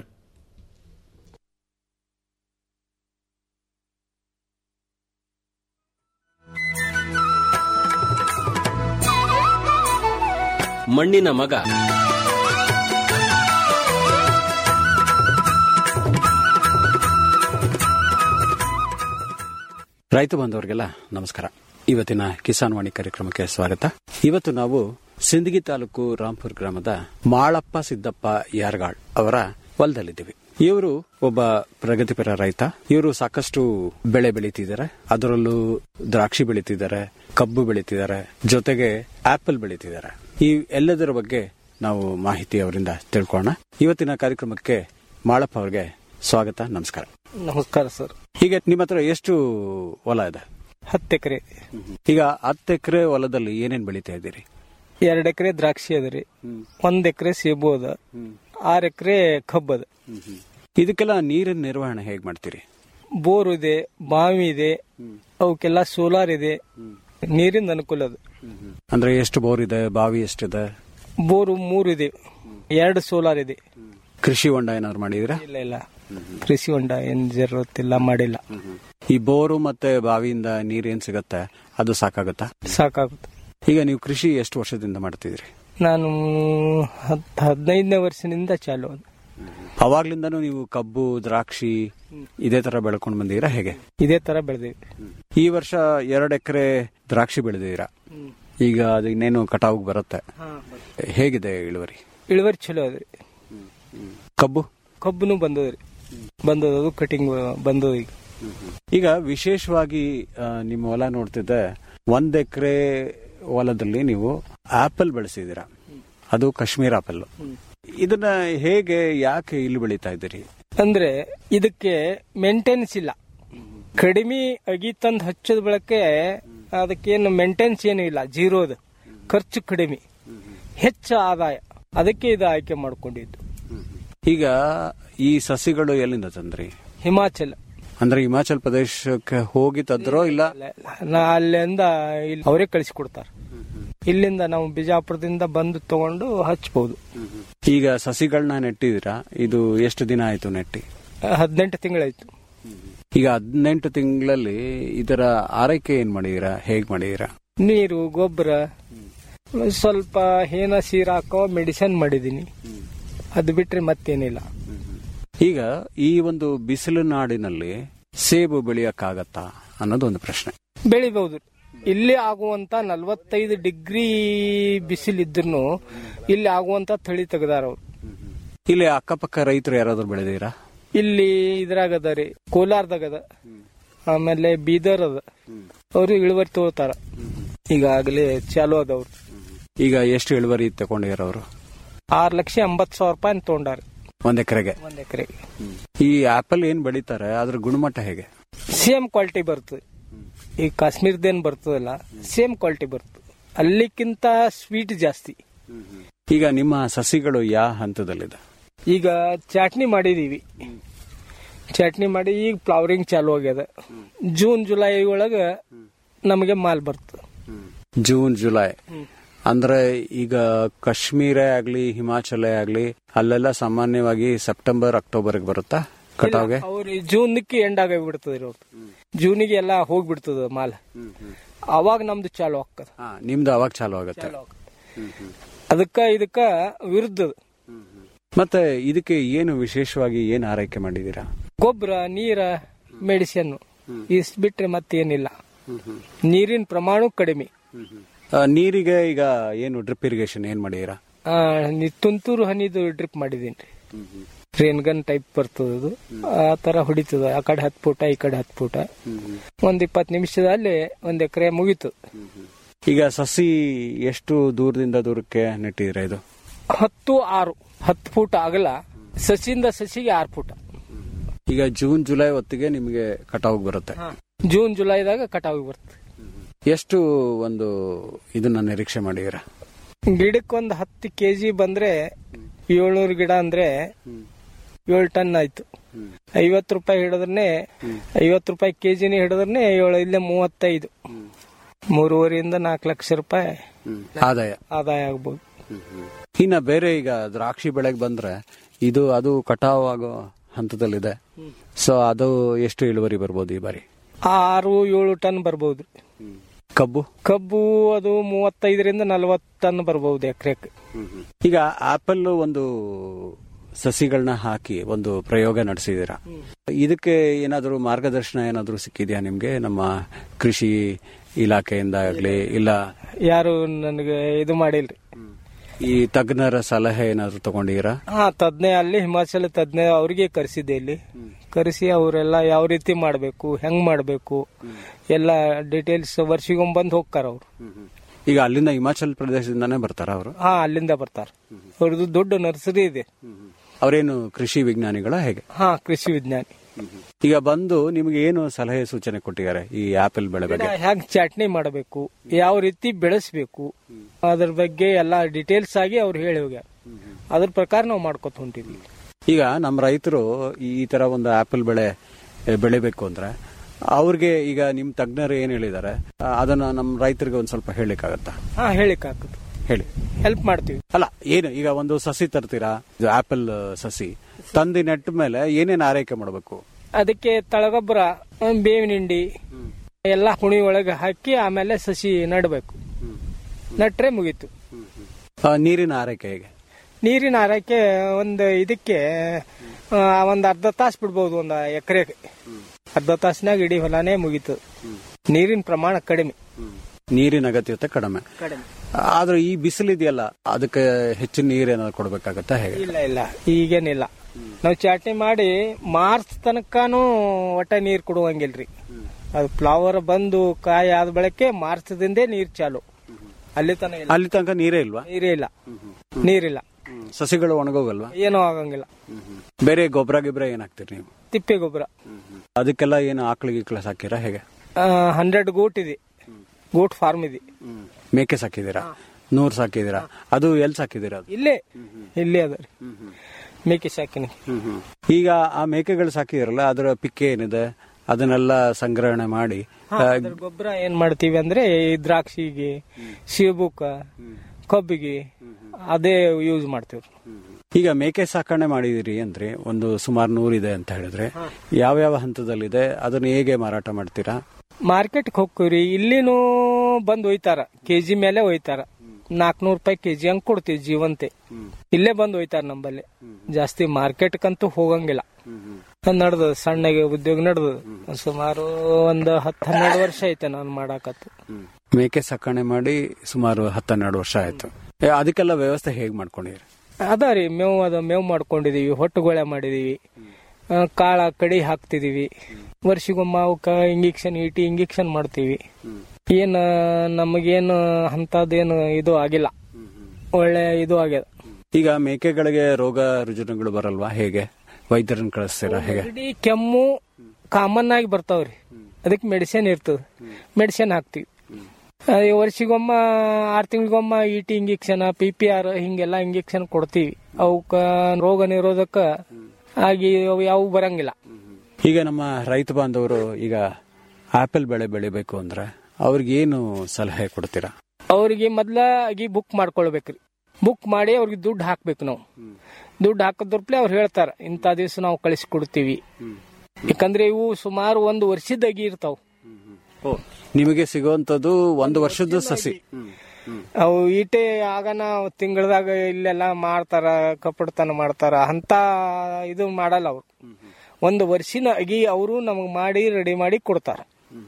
ಮಣ್ಣಿನ ಮಗ ರೈತ ಬಾಂಧವರಿಗೆಲ್ಲ ನಮಸ್ಕಾರ ಇವತ್ತಿನ ಕಿಸಾನ್ ವಾಣಿ ಕಾರ್ಯಕ್ರಮಕ್ಕೆ ಸ್ವಾಗತ ಇವತ್ತು ನಾವು ಸಿಂದಗಿ ತಾಲೂಕು ರಾಂಪುರ್ ಗ್ರಾಮದ ಮಾಳಪ್ಪ ಸಿದ್ದಪ್ಪ ಯಾರ್ಗಾಳ್ ಅವರ ಹೊಲದಲ್ಲಿದ್ದೀವಿ ಇವರು ಒಬ್ಬ ಪ್ರಗತಿಪರ ರೈತ ಇವರು ಸಾಕಷ್ಟು ಬೆಳೆ ಬೆಳೀತಿದ್ದಾರೆ ಅದರಲ್ಲೂ ದ್ರಾಕ್ಷಿ ಬೆಳೀತಿದ್ದಾರೆ ಕಬ್ಬು ಬೆಳೀತಿದ್ದಾರೆ ಜೊತೆಗೆ ಆಪಲ್ ಬೆಳೀತಿದ್ದಾರೆ ಈ ಎಲ್ಲದರ ಬಗ್ಗೆ ನಾವು ಮಾಹಿತಿ ಅವರಿಂದ ತಿಳ್ಕೊಳ್ಳೋಣ ಇವತ್ತಿನ ಕಾರ್ಯಕ್ರಮಕ್ಕೆ ಮಾಳಪ್ಪ ಅವರಿಗೆ ಸ್ವಾಗತ ನಮಸ್ಕಾರ ನಮಸ್ಕಾರ ಸರ್ ಈಗ ನಿಮ್ಮ ಹತ್ರ ಎಷ್ಟು ಹೊಲ ಇದೆ ಹತ್ತು ಎಕರೆ ಈಗ ಹತ್ತು ಎಕರೆ ಹೊಲದಲ್ಲಿ ಏನೇನ್ ಬೆಳೀತಾ ಇದ್ದೀರಿ ಎರಡ್ ಎಕರೆ ದ್ರಾಕ್ಷಿ ಅದ ಒಂದ್ ಎಕರೆ ಸೇಬು ಅದ ಆರ್ ಎಕರೆ ಕಬ್ಬು ಅದ ಇದಕ್ಕೆಲ್ಲ ನೀರಿನ ನಿರ್ವಹಣೆ ಹೇಗ್ ಮಾಡ್ತೀರಿ ಬೋರ್ ಇದೆ ಬಾವಿ ಇದೆ ಅವಕ್ಕೆಲ್ಲ ಸೋಲಾರ್ ಇದೆ ನೀರಿನ ಅನುಕೂಲ ಅದ ಅಂದ್ರೆ ಎಷ್ಟು ಬೋರ್ ಇದೆ ಬಾವಿ ಎಷ್ಟಿದೆ ಬೋರು ಮೂರು ಇದೆ ಎರಡು ಸೋಲಾರ್ ಇದೆ ಕೃಷಿ ಹೊಂಡ ಏನಾದ್ರು ಮಾಡಿದಿರಾ ಇಲ್ಲ ಇಲ್ಲ ಕೃಷಿ ಹೊಂಡ ಏನ್ ಜरूरत ಮಾಡಿಲ್ಲ ಈ ಬೋರು ಮತ್ತೆ ಬಾವಿಯಿಂದ ನೀರ್ ಏನ್ ಸಿಗತ್ತೆ ಅದು ಸಾಕಾಗುತ್ತಾ ಸಾಕಾಗುತ್ತೆ ಈಗ ನೀವು ಕೃಷಿ ಎಷ್ಟು ವರ್ಷದಿಂದ ಮಾಡ್ತಿದ್ರಿ ನಾನು ಹತ್ ಹದಿನೈದನೇ ವರ್ಷದಿಂದ ಚಾಲು ಅದ ಅವಾಗ್ಲಿಂದನೂ ನೀವು ಕಬ್ಬು ದ್ರಾಕ್ಷಿ ಇದೇ ತರ ಬೆಳ್ಕೊಂಡು ಬಂದಿರಾ ಹೇಗೆ ಇದೇ ತರ ಬೆಳೆದಿವಿ ಈ ವರ್ಷ ಎರಡು ಎಕರೆ ದ್ರಾಕ್ಷಿ ಬೆಳೆದಿದ್ದೀರಾ ಈಗ ಅದು ಇನ್ನೇನು ಕಟಾವ್ ಬರುತ್ತೆ ಹೇಗಿದೆ ಇಳುವರಿ ಇಳುವರಿ ಚಲೋ ಅದ್ರಿ ಕಬ್ಬು ಕಬ್ಬುನು ಬಂದದ್ರಿ ಬಂದದ ಕಟಿಂಗ್ ಬಂದದ ಈಗ ಈಗ ವಿಶೇಷವಾಗಿ ಆ, ನಿಮ್ಮ ಹೊಲ ನೋಡ್ತಿದ್ದೆ ಒಂದ್ ಎಕರೆ ಹೊಲದಲ್ಲಿ ನೀವು ಆಪಲ್ ಬೆಳೆಸಿದ್ದೀರಾ ಅದು ಕಾಶ್ಮೀರ್ ಆಪಲ್ ಇದನ್ನ ಹೇಗೆ ಯಾಕೆ ಇಲ್ಲಿ ಬೆಳೀತಾ ಇದ್ದೀರಿ ಅಂದ್ರೆ ಇದಕ್ಕೆ ಮೇಂಟೆನೆನ್ಸ್ ಇಲ್ಲ ಕಡಿಮೆ ಅಗಿ ತಂದು ಹಚ್ಚದ ಬಳಕೆ ಅದಕ್ಕೇನು ಮೇಂಟೆನೆನ್ಸ್ ಏನು ಇಲ್ಲ ಜೀರೋದ ಖರ್ಚು ಕಡಿಮೆ ಹೆಚ್ಚು ಆದಾಯ ಅದಕ್ಕೆ ಇದು ಆಯ್ಕೆ ಮಾಡ್ಕೊಂಡಿದ್ದು ಈಗ ಈ ಸಸಿಗಳು ಎಲ್ಲಿಂದ ತಂದ್ರಿ ಹಿಮಾಚಲ ಅಂದ್ರೆ ಹಿಮಾಚಲ್ ಪ್ರದೇಶಕ್ಕೆ ಹೋಗಿ ತಂದ್ರೋ ಇಲ್ಲ ನಾ ಅಲ್ಲಿಂದ ಇಲ್ಲಿ ಅವರೇ ಕಳಿಸಿಕೊಡ್ತಾರೆ ಇಲ್ಲಿಂದ ನಾವು ಬಿಜಾಪುರದಿಂದ ಬಂದು ತಗೊಂಡು ಹಚ್ಬಹುದು ಈಗ ಸಸಿಗಳನ್ನ ನೆಟ್ಟಿದ್ದೀರಾ ಇದು ಎಷ್ಟು ದಿನ ಆಯ್ತು ನೆಟ್ಟಿ ಹದಿನೆಂಟು ತಿಂಗಳಾಯ್ತು ಈಗ ಹದಿನೆಂಟು ತಿಂಗಳಲ್ಲಿ ಇದರ ಆರೈಕೆ ಏನ್ ಮಾಡಿದೀರಾ ಹೇಗ್ ಮಾಡಿದೀರಾ ನೀರು ಗೊಬ್ಬರ ಸ್ವಲ್ಪ ಹೇನ ಸೀರ್ ಹಾಕೋ ಮೆಡಿಸಿನ್ ಮಾಡಿದೀನಿ ಅದು ಬಿಟ್ರೆ ಮತ್ತೇನಿಲ್ಲ ಈಗ ಈ ಒಂದು ಬಿಸಿಲು ನಾಡಿನಲ್ಲಿ ಸೇಬು ಬೆಳೆಯಕ್ಕಾಗತ್ತಾ ಅನ್ನೋದು ಒಂದು ಪ್ರಶ್ನೆ ಬೆಳಿಬಹುದು ಇಲ್ಲಿ ಆಗುವಂತ ನಲವತ್ತೈದು ಡಿಗ್ರಿ ಬಿಸಿಲಿದ್ರು ಇಲ್ಲಿ ಆಗುವಂತ ತಳಿ ತೆಗೆದಾರ ಅವ್ರು ಇಲ್ಲಿ ಅಕ್ಕಪಕ್ಕ ರೈತರು ಯಾರಾದ್ರೂ ಬೆಳೆದೀರಾ ಇಲ್ಲಿ ಇದ್ರಾಗದ ರೀ ಕೋಲಾರದಾಗದ ಆಮೇಲೆ ಬೀದರ್ ಅದ ಅವ್ರು ಇಳುವರಿ ತಗೋತಾರ ಈಗಾಗಲೇ ಚಾಲು ಅದವ್ರು ಈಗ ಎಷ್ಟು ಇಳುವರಿ ತಗೊಂಡಿರ ಅವರು ಆರ್ ಲಕ್ಷ ಎಂಬತ್ ಸಾವಿರ ರೂಪಾಯಿ ತಗೊಂಡಾರ ಒಂದ್ ಎಕರೆಗೆ ಒಂದ್ ಎಕರೆಗೆ ಈ ಆಪಲ್ ಏನ್ ಬೆಳೀತಾರೆ ಅದ್ರ ಗುಣಮಟ್ಟ ಹೇಗೆ ಸೇಮ್ ಕ್ವಾಲಿಟಿ ಬರ್ತದೆ ಈ ಕಾಶ್ಮೀರದೇನ್ ಬರ್ತದಲ್ಲ ಸೇಮ್ ಕ್ವಾಲಿಟಿ ಬರ್ತದೆ ಅಲ್ಲಿಕ್ಕಿಂತ ಸ್ವೀಟ್ ಜಾಸ್ತಿ ಈಗ ನಿಮ್ಮ ಸಸಿಗಳು ಯಾವ ಹಂತದಲ್ಲಿದೆ ಈಗ ಚಟ್ನಿ ಮಾಡಿದೀವಿ ಚಟ್ನಿ ಮಾಡಿ ಈಗ ಫ್ಲವರಿಂಗ್ ಚಾಲು ಆಗ್ಯದ ಜೂನ್ ಜುಲೈ ಒಳಗ ನಮಗೆ ಮಾಲ್ ಬರ್ತದೆ ಜೂನ್ ಜುಲೈ ಅಂದ್ರೆ ಈಗ ಕಾಶ್ಮೀರ ಆಗ್ಲಿ ಹಿಮಾಚಲ ಆಗ್ಲಿ ಅಲ್ಲೆಲ್ಲ ಸಾಮಾನ್ಯವಾಗಿ ಸೆಪ್ಟೆಂಬರ್ ಅಕ್ಟೋಬರ್ ಬರುತ್ತಾ ಕಟಾವ್ಗೆ ಅವ್ರು ಜೂನ್ಕ್ಕೆ ಎಂಡ್ ಆಗಿ ಬಿಡ್ತದೆ ಅವ್ರು ಜೂನಿಗೆ ಎಲ್ಲ ಹೋಗ್ಬಿಡ್ತದ ಮಾಲ್ ಅವಾಗ ನಮ್ದು ಚಾಲು ಆಗ್ತದ ಹಾ, ನಿಮ್ದು ಅವಾಗ ಚಾಲು ಆಗುತ್ತೆ ಅದಕ್ಕ ಇದಕ್ಕ ವಿರುದ್ಧ ಮತ್ತೆ ಇದಕ್ಕೆ ಏನು ವಿಶೇಷವಾಗಿ ಏನ್ ಆರೈಕೆ ಮಾಡಿದೀರಾ ಗೊಬ್ಬರ ನೀರ ಮೆಡಿಸಿನ್ ಇಷ್ಟು ಬಿಟ್ರೆ ಮತ್ತೇನಿಲ್ಲ ನೀರಿನ ಪ್ರಮಾಣ ಕಡಿಮೆ ಆ, ನೀರಿಗೆ ಈಗ ಏನು ಡ್ರಿಪ್ ಇರಿಗೇಷನ್ ಏನ್ ಮಾಡಿದೀರಾ ಆ, ನಿ- ತುಂತುರು ಹನಿದು ಡ್ರಿಪ್ ಮಾಡಿದೀನಿ ರೇನ್ ಗನ್ ಟೈಪ್ ಬರ್ತದ ಅದು ಆ ತರ ಹೊಡಿತದ ಆ ಕಡೆ ಹತ್ತು ಫೂಟ ಈ ಕಡೆ ಹತ್ತು ಫೂಟ ಒಂದ್ ಇಪ್ಪತ್ತು ನಿಮಿಷದಲ್ಲಿ ಒಂದ್ ಎಕರೆ ಮುಗೀತು ಈಗ ಸಸಿ ಎಷ್ಟು ದೂರದಿಂದ ದೂರಕ್ಕೆ ನೆಟ್ಟಿದ್ದೀರಾ ಇದು ಹತ್ತು ಆರು ಹತ್ತು ಫೂಟ್ ಆಗಲ್ಲ ಸಸಿಯಿಂದ ಸಸಿಗೆ ಆರು ಫೂಟ ಈಗ ಜೂನ್ ಜುಲೈ ಹೊತ್ತಿಗೆ ನಿಮಗೆ ಕಟಾವ್ ಬರುತ್ತೆ ಜೂನ್ ಜುಲೈದಾಗ ಕಟಾವಿ ಬರ್ತದೆ ಎಷ್ಟು ಒಂದು ಇದನ್ನ ನಿರೀಕ್ಷೆ ಮಾಡಿದೀರಾ ಗಿಡಕ್ಕೆ ಒಂದು ಹತ್ತು ಕೆಜಿ ಬಂದ್ರೆ ಏಳ್ನೂರು ಗಿಡ ಅಂದ್ರೆ ಏಳು ಟನ್ ಆಯ್ತು ಐವತ್ತು ರೂಪಾಯಿ ಹಿಡಿದ್ರೆ ಐವತ್ತು ರೂಪಾಯಿ ಕೆಜಿನೇ ಹಿಡಿದ್ರೆ ಏಳು ಇಲ್ಲೇ ಮೂವತ್ತೈದು ಮೂರುವರೆಯಿಂದ ನಾಲ್ಕು ಲಕ್ಷ ರೂಪಾಯಿ ಆದಾಯ ಆದಾಯ ಆಗ್ಬೋದು ಇನ್ನ ಬೇರೆ ಈಗ ದ್ರಾಕ್ಷಿ ಬೆಳೆಗೆ ಬಂದ್ರೆ ಇದು ಅದು ಕಟಾವ್ ಆಗೋ ಹಂತದಲ್ಲಿದೆ ಸೊ ಅದು ಎಷ್ಟು ಇಳುವರಿ ಬರ್ಬೋದು ಈ ಬಾರಿ ಆರು ಏಳು ಟನ್ ಬರ್ಬೋದು ಕಬ್ಬು ಕಬ್ಬು ಅದು ಮೂವತ್ತೈದರಿಂದ ನಲವತ್ತು ಟನ್ ಬರ್ಬೋದು ಎಕರೆಕ್ ಈಗ ಆಪಲ್ ಒಂದು ಸಸಿಗಳನ್ನ ಹಾಕಿ ಒಂದು ಪ್ರಯೋಗ ನಡೆಸಿದೀರಾ ಇದಕ್ಕೆ ಏನಾದರೂ ಮಾರ್ಗದರ್ಶನ ಏನಾದರೂ ಸಿಕ್ಕಿದ್ಯಾ ನಿಮ್ಗೆ ನಮ್ಮ ಕೃಷಿ ಇಲಾಖೆಯಿಂದ ಆಗ್ಲಿ ಇಲ್ಲ ಯಾರು ನನಗೆ ಇದು ಮಾಡಿಲ್ರಿ ಈ ತಜ್ಞರ ಸಲಹೆ ಏನಾದರೂ ತಗೊಂಡಿರಾ ಹಾ ತಜ್ಞೆ ಅಲ್ಲಿ ಹಿಮಾಚಲ ತಜ್ಞ ಅವ್ರಿಗೆ ಕರೆಸಿದ್ದೆ ಇಲ್ಲಿ ಕರೆಸಿ ಅವರೆಲ್ಲ ಯಾವ ರೀತಿ ಮಾಡಬೇಕು ಹೆಂಗ್ ಮಾಡಬೇಕು ಎಲ್ಲ ಡೀಟೇಲ್ಸ್ ವರ್ಷಿಗೊಂಬಂದು ಹೋಗ್ತಾರ ಅವ್ರು ಈಗ ಅಲ್ಲಿಂದ ಹಿಮಾಚಲ್ ಪ್ರದೇಶದಿಂದಾನೇ ಬರ್ತಾರ ಅವರು ಹಾ ಅಲ್ಲಿಂದ ಬರ್ತಾರ ಅವ್ರದ್ದು ದೊಡ್ಡ ನರ್ಸರಿ ಇದೆ ಅವರೇನು ಕೃಷಿ ವಿಜ್ಞಾನಿಗಳ ಹೇಗೆ ಹಾ ಕೃಷಿ ವಿಜ್ಞಾನಿ ಈಗ ಬಂದು ನಿಮ್ಗೆ ಏನು ಸಲಹೆ ಸೂಚನೆ ಕೊಟ್ಟಿದ್ದಾರೆ ಈ ಆಪಲ್ ಬೆಳೆ ಬಗ್ಗೆ ಹೆಂಗ್ ಚಟ್ನಿ ಮಾಡಬೇಕು ಯಾವ ರೀತಿ ಬೆಳೆಸ್ಬೇಕು ಅದ್ರ ಬಗ್ಗೆ ಎಲ್ಲ ಡೀಟೇಲ್ಸ್ ಆಗಿ ಅವ್ರು ಹೇಳಿ ಹೋಗ್ಯಾರ ಅದ್ರ ಪ್ರಕಾರ ನಾವು ಮಾಡ್ಕೊತ ಹೊಂಟಿದ್ವಿ ಈಗ ನಮ್ಮ ರೈತರು ಈ ತರ ಒಂದು ಆಪಲ್ ಬೆಳೆ ಎ, ಬೆಳಿಬೇಕು ಅಂದ್ರೆ ಅವ್ರಿಗೆ ಈಗ ನಿಮ್ ತಜ್ಞರು ಏನ್ ಹೇಳಿದ್ದಾರೆ ಆ, ಅದನ್ನ ನಮ್ಮ ರೈತರಿಗೆ ಒಂದ್ ಸ್ವಲ್ಪ ಹೇಳಿಕ್ಕಾಗತ್ತಾ ಹಾ ಹೇಳಿಕ್ ಹಾಕುದು ಹೇಳಿ ಹೆಲ್ಪ್ ಮಾಡ್ತೀವಿ ಅಲ್ಲ ಏನು ಈಗ ಒಂದು ಸಸಿ ತರ್ತೀರಾ ಇದು ಆಪಲ್ ಸಸಿ ತಂದಿ ನೆಟ್ಟ ಮೇಲೆ ಏನೇನ್ ಆರೈಕೆ ಮಾಡಬೇಕು ಅದಕ್ಕೆ ತಳಗೊಬ್ಬರ ಬೇವಿನ ಹಿಂಡಿ ಎಲ್ಲ ಹುಣಿ ಒಳಗೆ ಹಾಕಿ ಆಮೇಲೆ ಸಸಿ ನಡಬೇಕು ನಟ್ರೆ ಮುಗೀತು ನೀರಿನ ಆರೈಕೆ ಹೇಗೆ ನೀರಿನ ಆರೈಕೆ ಒಂದು ಇದಕ್ಕೆ ಆ, ಒಂದ್ ಅರ್ಧ ತಾಸು ಬಿಡ್ಬೋದು ಒಂದು ಎಕರೆಗೆ ಅರ್ಧ ತಾಸಿನಾಗ ಇಡೀ ಹೊಲಾನೇ ಮುಗೀತು ನೀರಿನ ಪ್ರಮಾಣ ಕಡಿಮೆ ನೀರಿನ ಅಗತ್ಯತೆ ಕಡಿಮೆ ಕಡಿಮೆ ಆದ್ರೆ ಈ ಬಿಸಿಲಿದೆಯಲ್ಲ ಅದಕ್ಕೆ ಹೆಚ್ಚಿನ ನೀರು ಏನಾದ್ರು ಕೊಡ್ಬೇಕಾಗತ್ತಾ ಹೇಗೆ ಇಲ್ಲ ಇಲ್ಲ ಈಗೇನಿಲ್ಲ ನಾವು ಚಾಟ್ನಿ ಮಾಡಿ ಮಾರ್ಚ್ ತನಕನೂ ಒಟ್ಟ ನೀರ್ ಕೊಡುವಂಗಿಲ್ರಿ ಅದು ಫ್ಲವರ್ ಬಂದು ಕಾಯಿ ಆದ ಬಳಕೆ ಮಾರ್ಚ್ದಿಂದೇ ನೀರ್ ಚಾಲು ಅಲ್ಲಿ ತನಕ ಇಲ್ಲ. ಅಲ್ಲಿ ತನಕ ನೀರೇ ಇಲ್ವಾ ನೀರೇ ಇಲ್ಲ ನೀರಿಲ್ಲ ಸಸಿಗಳು ಒಣಗೋಗಲ್ವಾ ಏನೂ ಆಗಂಗಿಲ್ಲ ಬೇರೆ ಗೊಬ್ಬರ ಗಿಬ್ರ ಏನಾಗ್ತೀರಿ ನೀವು ತಿಪ್ಪೆ ಗೊಬ್ಬರ ಅದಕ್ಕೆಲ್ಲ ಏನು ಆಕಳು ಗಿಕ್ಳ ಸಾಕಿರಾ ಹೇಗೆ ಹಂಡ್ರೆಡ್ ಗೋಟ್ ಇದೆ ಗೋಟ್ ಫಾರ್ಮ್ ಇದೆ ಮೇಕೆ ಸಾಕಿದ್ದೀರಾ ನೂರ್ ಸಾಕಿದ್ದೀರಾ ಅದು ಎಲ್ಲಿ ಸಾಕಿದ್ದೀರಾ ಅದು ಇಲ್ಲೇ ಇಲ್ಲೇ ಅದ ರೀ ಮೇಕೆ ಸಾಕಿನಿ ಈಗ ಆ ಮೇಕೆಗಳು ಸಾಕಿದಿರಲ್ಲ ಅದರ ಪಿಕ್ಕೆ ಏನಿದೆ ಅದನ್ನೆಲ್ಲ ಸಂಗ್ರಹಣೆ ಮಾಡಿ ಆ, ಅದ್ರ ಗೊಬ್ಬರ ಏನ್ ಮಾಡ್ತೀವಿ ಅಂದ್ರೆ ಈ ದ್ರಾಕ್ಷಿಗೆ ಸೇಬುಕ ಕಬ್ಬಿಗೆ ಅದೇ ಯೂಸ್ ಮಾಡ್ತೀವಿ ಈಗ ಮೇಕೆ ಸಾಕಣೆ ಮಾಡಿದಿರಿ ಅಂದ್ರೆ ಒಂದು ಸುಮಾರು ನೂರಿದೆ ಅಂತ ಹೇಳಿದ್ರೆ ಯಾವ್ಯಾವ ಹಂತದಲ್ಲಿದೆ ಅದನ್ನ ಹೇಗೆ ಮಾರಾಟ ಮಾಡ್ತೀರಾ ಮಾರ್ಕೆಟ್ಗೆ ಹೋಗ್ತೀವ್ರಿ ಇಲ್ಲಿನೂ ಬಂದು ಒಯ್ತಾರ ಕೆಜಿ ಮೇಲೆ ಒಯ್ತಾರ ನಾಲ್ಕನೂರು ರೂಪಾಯಿ ಕೆಜಿ ಹಂಗ್ ಕೊಡ್ತೀವಿ ಜೀವಂತೆ ಇಲ್ಲೇ ಬಂದು ಹೋಯ್ತಾರ ನಂಬಲ್ಲಿ ಜಾಸ್ತಿ ಮಾರ್ಕೆಟ್ಗಂತೂ ಹೋಗಂಗಿಲ್ಲ ನಡ್ದು ಸಣ್ಣಗೆ ಉದ್ಯೋಗ ನಡ್ದು ಸುಮಾರು ಒಂದು ಹತ್ತು ಹನ್ನೆರಡು ವರ್ಷ ಐತೆ ನಾನು ಮಾಡಾಕತ್ತು ಮೇಕೆ ಸಾಕಣೆ ಮಾಡಿ ಸುಮಾರು ಹತ್ತೆರಡು ವರ್ಷ ಆಯ್ತು ಏ, ಅದಕ್ಕೆಲ್ಲ ವ್ಯವಸ್ಥೆ ಹೇಗ್ ಮಾಡ್ಕೊಂಡಿರಿ ಅದ ರೀ ಮೇವು ಅದ ಮೇವು ಮಾಡ್ಕೊಂಡಿದೀವಿ ಹೊಟ್ಟುಗೊಳೆ ಮಾಡಿದೀವಿ ಆ, ಕಾಳ ಕಡಿ ಹಾಕ್ತಿದೀವಿ ವರ್ಷಿಗೊಮ್ಮ ಅವಕ್ಕ ಇಂಜೆಕ್ಷನ್ ಇಟಿ ಇಂಜೆಕ್ಷನ್ ಮಾಡ್ತೀವಿ ಏನ್ ನಮಗೇನು ಅಂತದೇನು ಇದು ಆಗಿಲ್ಲ ಒಳ್ಳೆ ಇದು ಆಗ್ಯದ ಈಗ ಮೇಕೆಗಳಿಗೆ ರೋಗ ರುಜಿನಗಳು ಬರಲ್ವಾ ಹೇಗೆ ವೈದ್ಯರನ್ನ ಕಳಿಸ್ತೀರಾ ಹೇಗೆ ಇಡೀ ಕೆಮ್ಮು ಕಾಮನ್ ಆಗಿ ಬರ್ತಾವ್ರಿ ಅದಕ್ಕೆ ಮೆಡಿಸಿನ್ ಇರ್ತದ ಮೆಡಿಸಿನ್ ಹಾಕ್ತಿವಿ ಅದೇ ವರ್ಷಿಗೊಮ್ಮ ಆರ್ ತಿಂಗಳಿಗೊಮ್ಮ ಇಟಿ ಇಂಜೆಕ್ಷನ್ ಪಿ ಪಿ ಆರ್ ಹಿಂಗೆಲ್ಲ ಇಂಜೆಕ್ಷನ್ ಕೊಡ್ತೀವಿ ಅವಕ್ಕ ರೋಗ ನಿರೋಧಕ ಆಗಿ ಅವು ಯಾವ ಬರಂಗಿಲ್ಲ ಈಗ ನಮ್ಮ ರೈತ ಬಾಂಧವರು ಈಗ ಆಪಲ್ ಬೆಳೆ ಬೆಳಿಬೇಕು ಅಂದ್ರೆ ಅವ್ರಿಗೆ ಏನು ಸಲಹೆ ಕೊಡ್ತೀರಾ ಅವ್ರಿಗೆ ಮೊದ್ಲ ಆಗಿ ಬುಕ್ ಮಾಡ್ಕೊಳ್ಬೇಕ್ರಿ ಬುಕ್ ಮಾಡಿ ಅವ್ರಿಗೆ ದುಡ್ಡು ಹಾಕ್ಬೇಕು ನಾವು ದುಡ್ಡು ಹಾಕದ್ರಪ್ಲೆ ಅವ್ರು ಹೇಳ್ತಾರ ಇಂಥ ದಿವಸ ನಾವು ಕಳಿಸಿ ಕೊಡ್ತೀವಿ ಯಾಕಂದ್ರೆ ಇವು ಸುಮಾರು ಒಂದು ವರ್ಷದಾಗಿ ಇರ್ತಾವ ನಿಮಗೆ ಸಿಗುವಂತದ್ದು ಒಂದು ವರ್ಷದ ಸಸಿ ಅವು ಈಟೆ ಆಗನ ತಿಂಗಳದಾಗ ಇಲ್ಲೆಲ್ಲ ಮಾಡ್ತಾರ ಕಪ್ಪಡ್ತನ ಮಾಡ್ತಾರ ಅಂತ ಇದು ಮಾಡಲ್ಲ ಅವ್ರು ಒಂದು ವರ್ಷಿನ ಅಗಿ ಅವರು ನಮಗ್ ಮಾಡಿ ರೆಡಿ ಮಾಡಿ ಕೊಡ್ತಾರ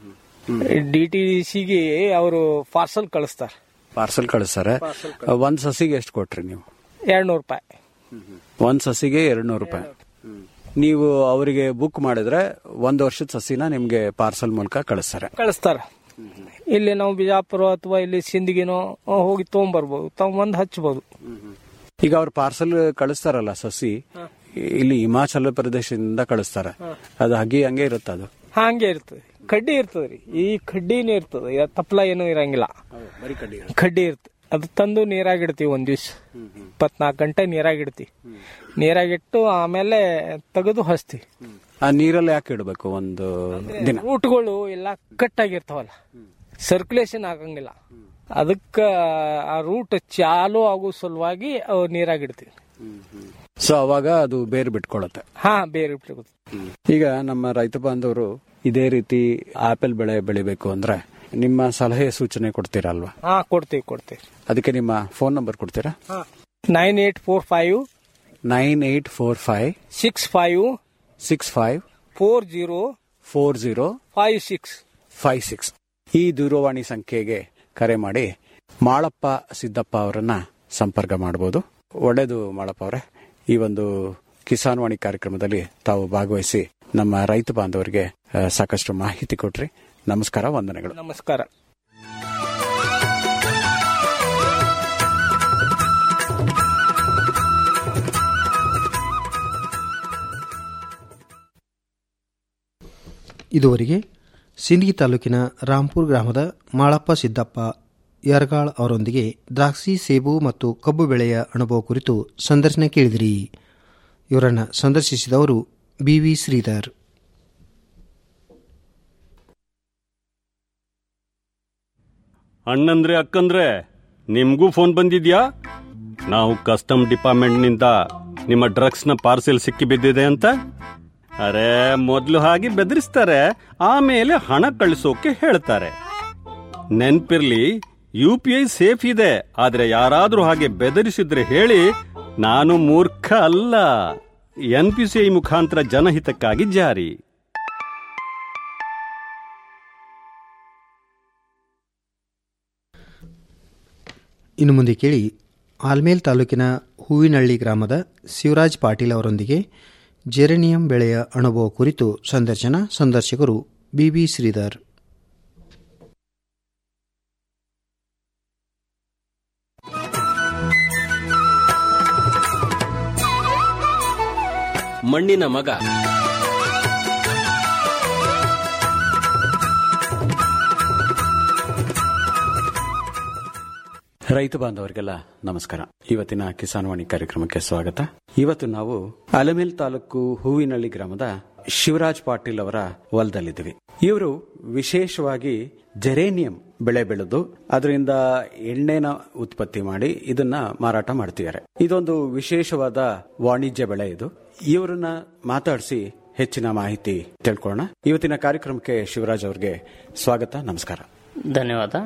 ಡಿ ಟಿ ಸಿಗೆ ಅವರು ಪಾರ್ಸಲ್ ಕಳಿಸ್ತಾರ ಪಾರ್ಸಲ್ ಕಳಿಸ್ತಾರೆ ಒಂದ್ ಸಸಿಗೆ ಎಷ್ಟು ಕೊಟ್ರಿ ನೀವು ಎರಡ್ನೂರು ರೂಪಾಯಿ ಒಂದ್ ಸಸಿಗೆ ಎರಡ್ ನೂರು ರೂಪಾಯಿ ನೀವು ಅವರಿಗೆ ಬುಕ್ ಮಾಡಿದ್ರೆ ಒಂದು ವರ್ಷದ ಸಸಿನ ನಿಮ್ಗೆ ಪಾರ್ಸಲ್ ಮೂಲಕ ಕಳಿಸ್ತಾರೆ ಕಳಿಸ್ತಾರ ಇಲ್ಲಿ ನಾವು ಬಿಜಾಪುರ ಅಥವಾ ಇಲ್ಲಿ ಸಿಂದಗಿನೋ ಹೋಗಿ ತಗೊಂಡ್ಬರ್ಬೋದು ತಗೊಂಬಂದ್ ಹಚ್ಬೋದು ಈಗ ಅವ್ರು ಪಾರ್ಸಲ್ ಕಳಿಸ್ತಾರಲ್ಲ ಸಸಿ ಇಲ್ಲಿ ಹಿಮಾಚಲ ಪ್ರದೇಶದಿಂದ ಕಳಿಸ್ತಾರೆ ಅದು ಹಾಗೆ ಹಂಗೆ ಇರುತ್ತೆ ಅದು ಹಂಗೆ ಇರ್ತದೆ ಕಡ್ಡಿ ಇರ್ತದ್ರಿ ಈ ಕಡ್ಡಿನೇ ಇರ್ತದೆ ಇದ್ ತಪ್ಲ ಏನೂ ಇರಂಗಿಲ್ಲ ಕಡ್ಡಿ ಇರ್ತದೆ ಅದು ತಂದು ನೀರಾಗಿಡ್ತೀವಿ ಒಂದ್ ದಿವ್ಸ ಇಪ್ಪತ್ನಾಲ್ಕು ಗಂಟೆ ನೀರಾಗಿಡ್ತೀವಿ ನೀರಾಗಿಟ್ಟು ಆಮೇಲೆ ತೆಗೆದು ಹಚ್ತೀವಿ ಆ ನೀರಲ್ಲಿ ಯಾಕೆ ಇಡಬೇಕು ಒಂದು ದಿನ ರೂಟ್ಗಳು ಎಲ್ಲ ಕಟ್ಟಾಗಿರ್ತಾವಲ್ಲ ಸರ್ಕ್ಯುಲೇಷನ್ ಆಗಂಗಿಲ್ಲ ಅದಕ್ಕ ಆ ರೂಟ್ ಚಾಲು ಆಗೋ ಸಲುವಾಗಿ ಅವು ನೀರಾಗಿಡ್ತೀವಿ ಸೊ ಅವಾಗ ಅದು ಬೇರೆ ಬಿಟ್ಕೊಳತ್ತೆ ಹಾ ಬೇರೆ ಬಿಟ್ಕೊತೀವಿ. ಈಗ ನಮ್ಮ ರೈತ ಬಾಂಧವರು ಇದೇ ರೀತಿ ಆಪಲ್ ಬೆಳೆ ಬೆಳಿಬೇಕು ಅಂದ್ರೆ ನಿಮ್ಮ ಸಲಹೆ ಸೂಚನೆ ಕೊಡ್ತೀರಾ ಅಲ್ವಾ ಹಾ ಕೊಡ್ತೀವಿ ಕೊಡ್ತೀವಿ ಅದಕ್ಕೆ ನಿಮ್ಮ ಫೋನ್ ನಂಬರ್ ಕೊಡ್ತೀರಾ nine eight four five nine eight four five six five six five four zero four zero five six five six ಈ ದೂರವಾಣಿ ಸಂಖ್ಯೆಗೆ ಕರೆ ಮಾಡಿ ಮಾಳಪ್ಪ ಸಿದ್ದಪ್ಪ ಅವರನ್ನ ಸಂಪರ್ಕ ಮಾಡಬಹುದು ಒಳ್ಳೆಯದು ಮಾಳಪ್ಪ ಅವರೇ ಈ ಒಂದು ಕಿಸಾನ್ ವಾಣಿ ಕಾರ್ಯಕ್ರಮದಲ್ಲಿ ತಾವು ಭಾಗವಹಿಸಿ ನಮ್ಮ ರೈತ ಬಾಂಧವರಿಗೆ ಆ, ಸಾಕಷ್ಟು ಮಾಹಿತಿ ಕೊಟ್ರಿ ನಮಸ್ಕಾರ ವಂದನೆಗಳು ನಮಸ್ಕಾರ ಇದುವರೆಗೆ ಸಿಂದಗಿ ತಾಲೂಕಿನ ರಾಂಪುರ್ ಗ್ರಾಮದ ಮಾಳಪ್ಪ ಸಿದ್ದಪ್ಪ ಯರ್ಗಾಳ್ ಅವರೊಂದಿಗೆ ದ್ರಾಕ್ಷಿ ಸೇಬು ಮತ್ತು ಕಬ್ಬು ಬೆಳೆಯ ಅನುಭವ ಕುರಿತು ಸಂದರ್ಶನ ಕೇಳಿದಿರಿ ಇವರನ್ನು ಸಂದರ್ಶಿಸಿದವರು ಬಿವಿ ಶ್ರೀಧರ್ ಅಣ್ಣಂದ್ರೆ ಅಕ್ಕಂದ್ರೆ ನಿಮ್ಗೂ ಫೋನ್ ಬಂದಿದ್ಯಾ ನಾವು ಕಸ್ಟಮ್ ಡಿಪಾರ್ಟ್ಮೆಂಟ್ನಿಂದ ನಿಮ್ಮ ಡ್ರಗ್ಸ್ನ ಪಾರ್ಸೆಲ್ ಸಿಕ್ಕಿ ಬಿದ್ದಿದೆ ಅಂತ ಅರೆ ಮೊದಲು ಹಾಗೆ ಬೆದರಿಸ್ತಾರೆ ಆಮೇಲೆ ಹಣ ಕಳಿಸೋಕೆ ಹೇಳ್ತಾರೆ ನೆನ್ಪಿರ್ಲಿ ಯು ಪಿ ಐ ಸೇಫ್ ಇದೆ ಆದ್ರೆ ಯಾರಾದ್ರೂ ಹಾಗೆ ಬೆದರಿಸಿದ್ರೆ ಹೇಳಿ ನಾನು ಮೂರ್ಖ ಅಲ್ಲ ಎನ್ ಪಿ ಸಿ ಐ ಮುಖಾಂತರ ಜನಹಿತಕ್ಕಾಗಿ ಜಾರಿ ಇನ್ನು ಮುಂದೆ ಕೇಳಿ ಆಲ್ಮೇಲ್ ತಾಲೂಕಿನ ಹೂವಿನಹಳ್ಳಿ ಗ್ರಾಮದ ಶಿವರಾಜ್ ಪಾಟೀಲ್ ಅವರೊಂದಿಗೆ ಜೆರೆನಿಯಂ ಬೆಳೆಯ ಅನುಭವ ಕುರಿತು ಸಂದರ್ಶನ ಸಂದರ್ಶಕರು ಬಿಬಿ ಶ್ರೀಧರ್ ಮಣ್ಣಿನ ಮಗ ರೈತ ಬಾಂಧವರಿಗೆಲ್ಲ ನಮಸ್ಕಾರ ಇವತ್ತಿನ ಕಿಸಾನ್ ವಾಣಿ ಕಾರ್ಯಕ್ರಮಕ್ಕೆ ಸ್ವಾಗತ ಇವತ್ತು ನಾವು ಅಲಮೇಲ್ ತಾಲೂಕು ಹೂವಿನಹಳ್ಳಿ ಗ್ರಾಮದ ಶಿವರಾಜ್ ಪಾಟೀಲ್ ಅವರ ಹೊಲದಲ್ಲಿದ್ದೀವಿ ಇವರು ವಿಶೇಷವಾಗಿ ಜೆರೇನಿಯಂ ಬೆಳೆ ಬೆಳೆದು ಅದರಿಂದ ಎಣ್ಣೆನ ಉತ್ಪತ್ತಿ ಮಾಡಿ ಇದನ್ನ ಮಾರಾಟ ಮಾಡ್ತಿದ್ದಾರೆ ಇದೊಂದು ವಿಶೇಷವಾದ ವಾಣಿಜ್ಯ ಬೆಳೆ ಇದು ಇವರನ್ನ ಮಾತಾಡಿಸಿ ಹೆಚ್ಚಿನ ಮಾಹಿತಿ ತಿಳ್ಕೊಳ್ಳೋಣ ಇವತ್ತಿನ ಕಾರ್ಯಕ್ರಮಕ್ಕೆ ಶಿವರಾಜ್ ಅವರಿಗೆ ಸ್ವಾಗತ ನಮಸ್ಕಾರ ಧನ್ಯವಾದ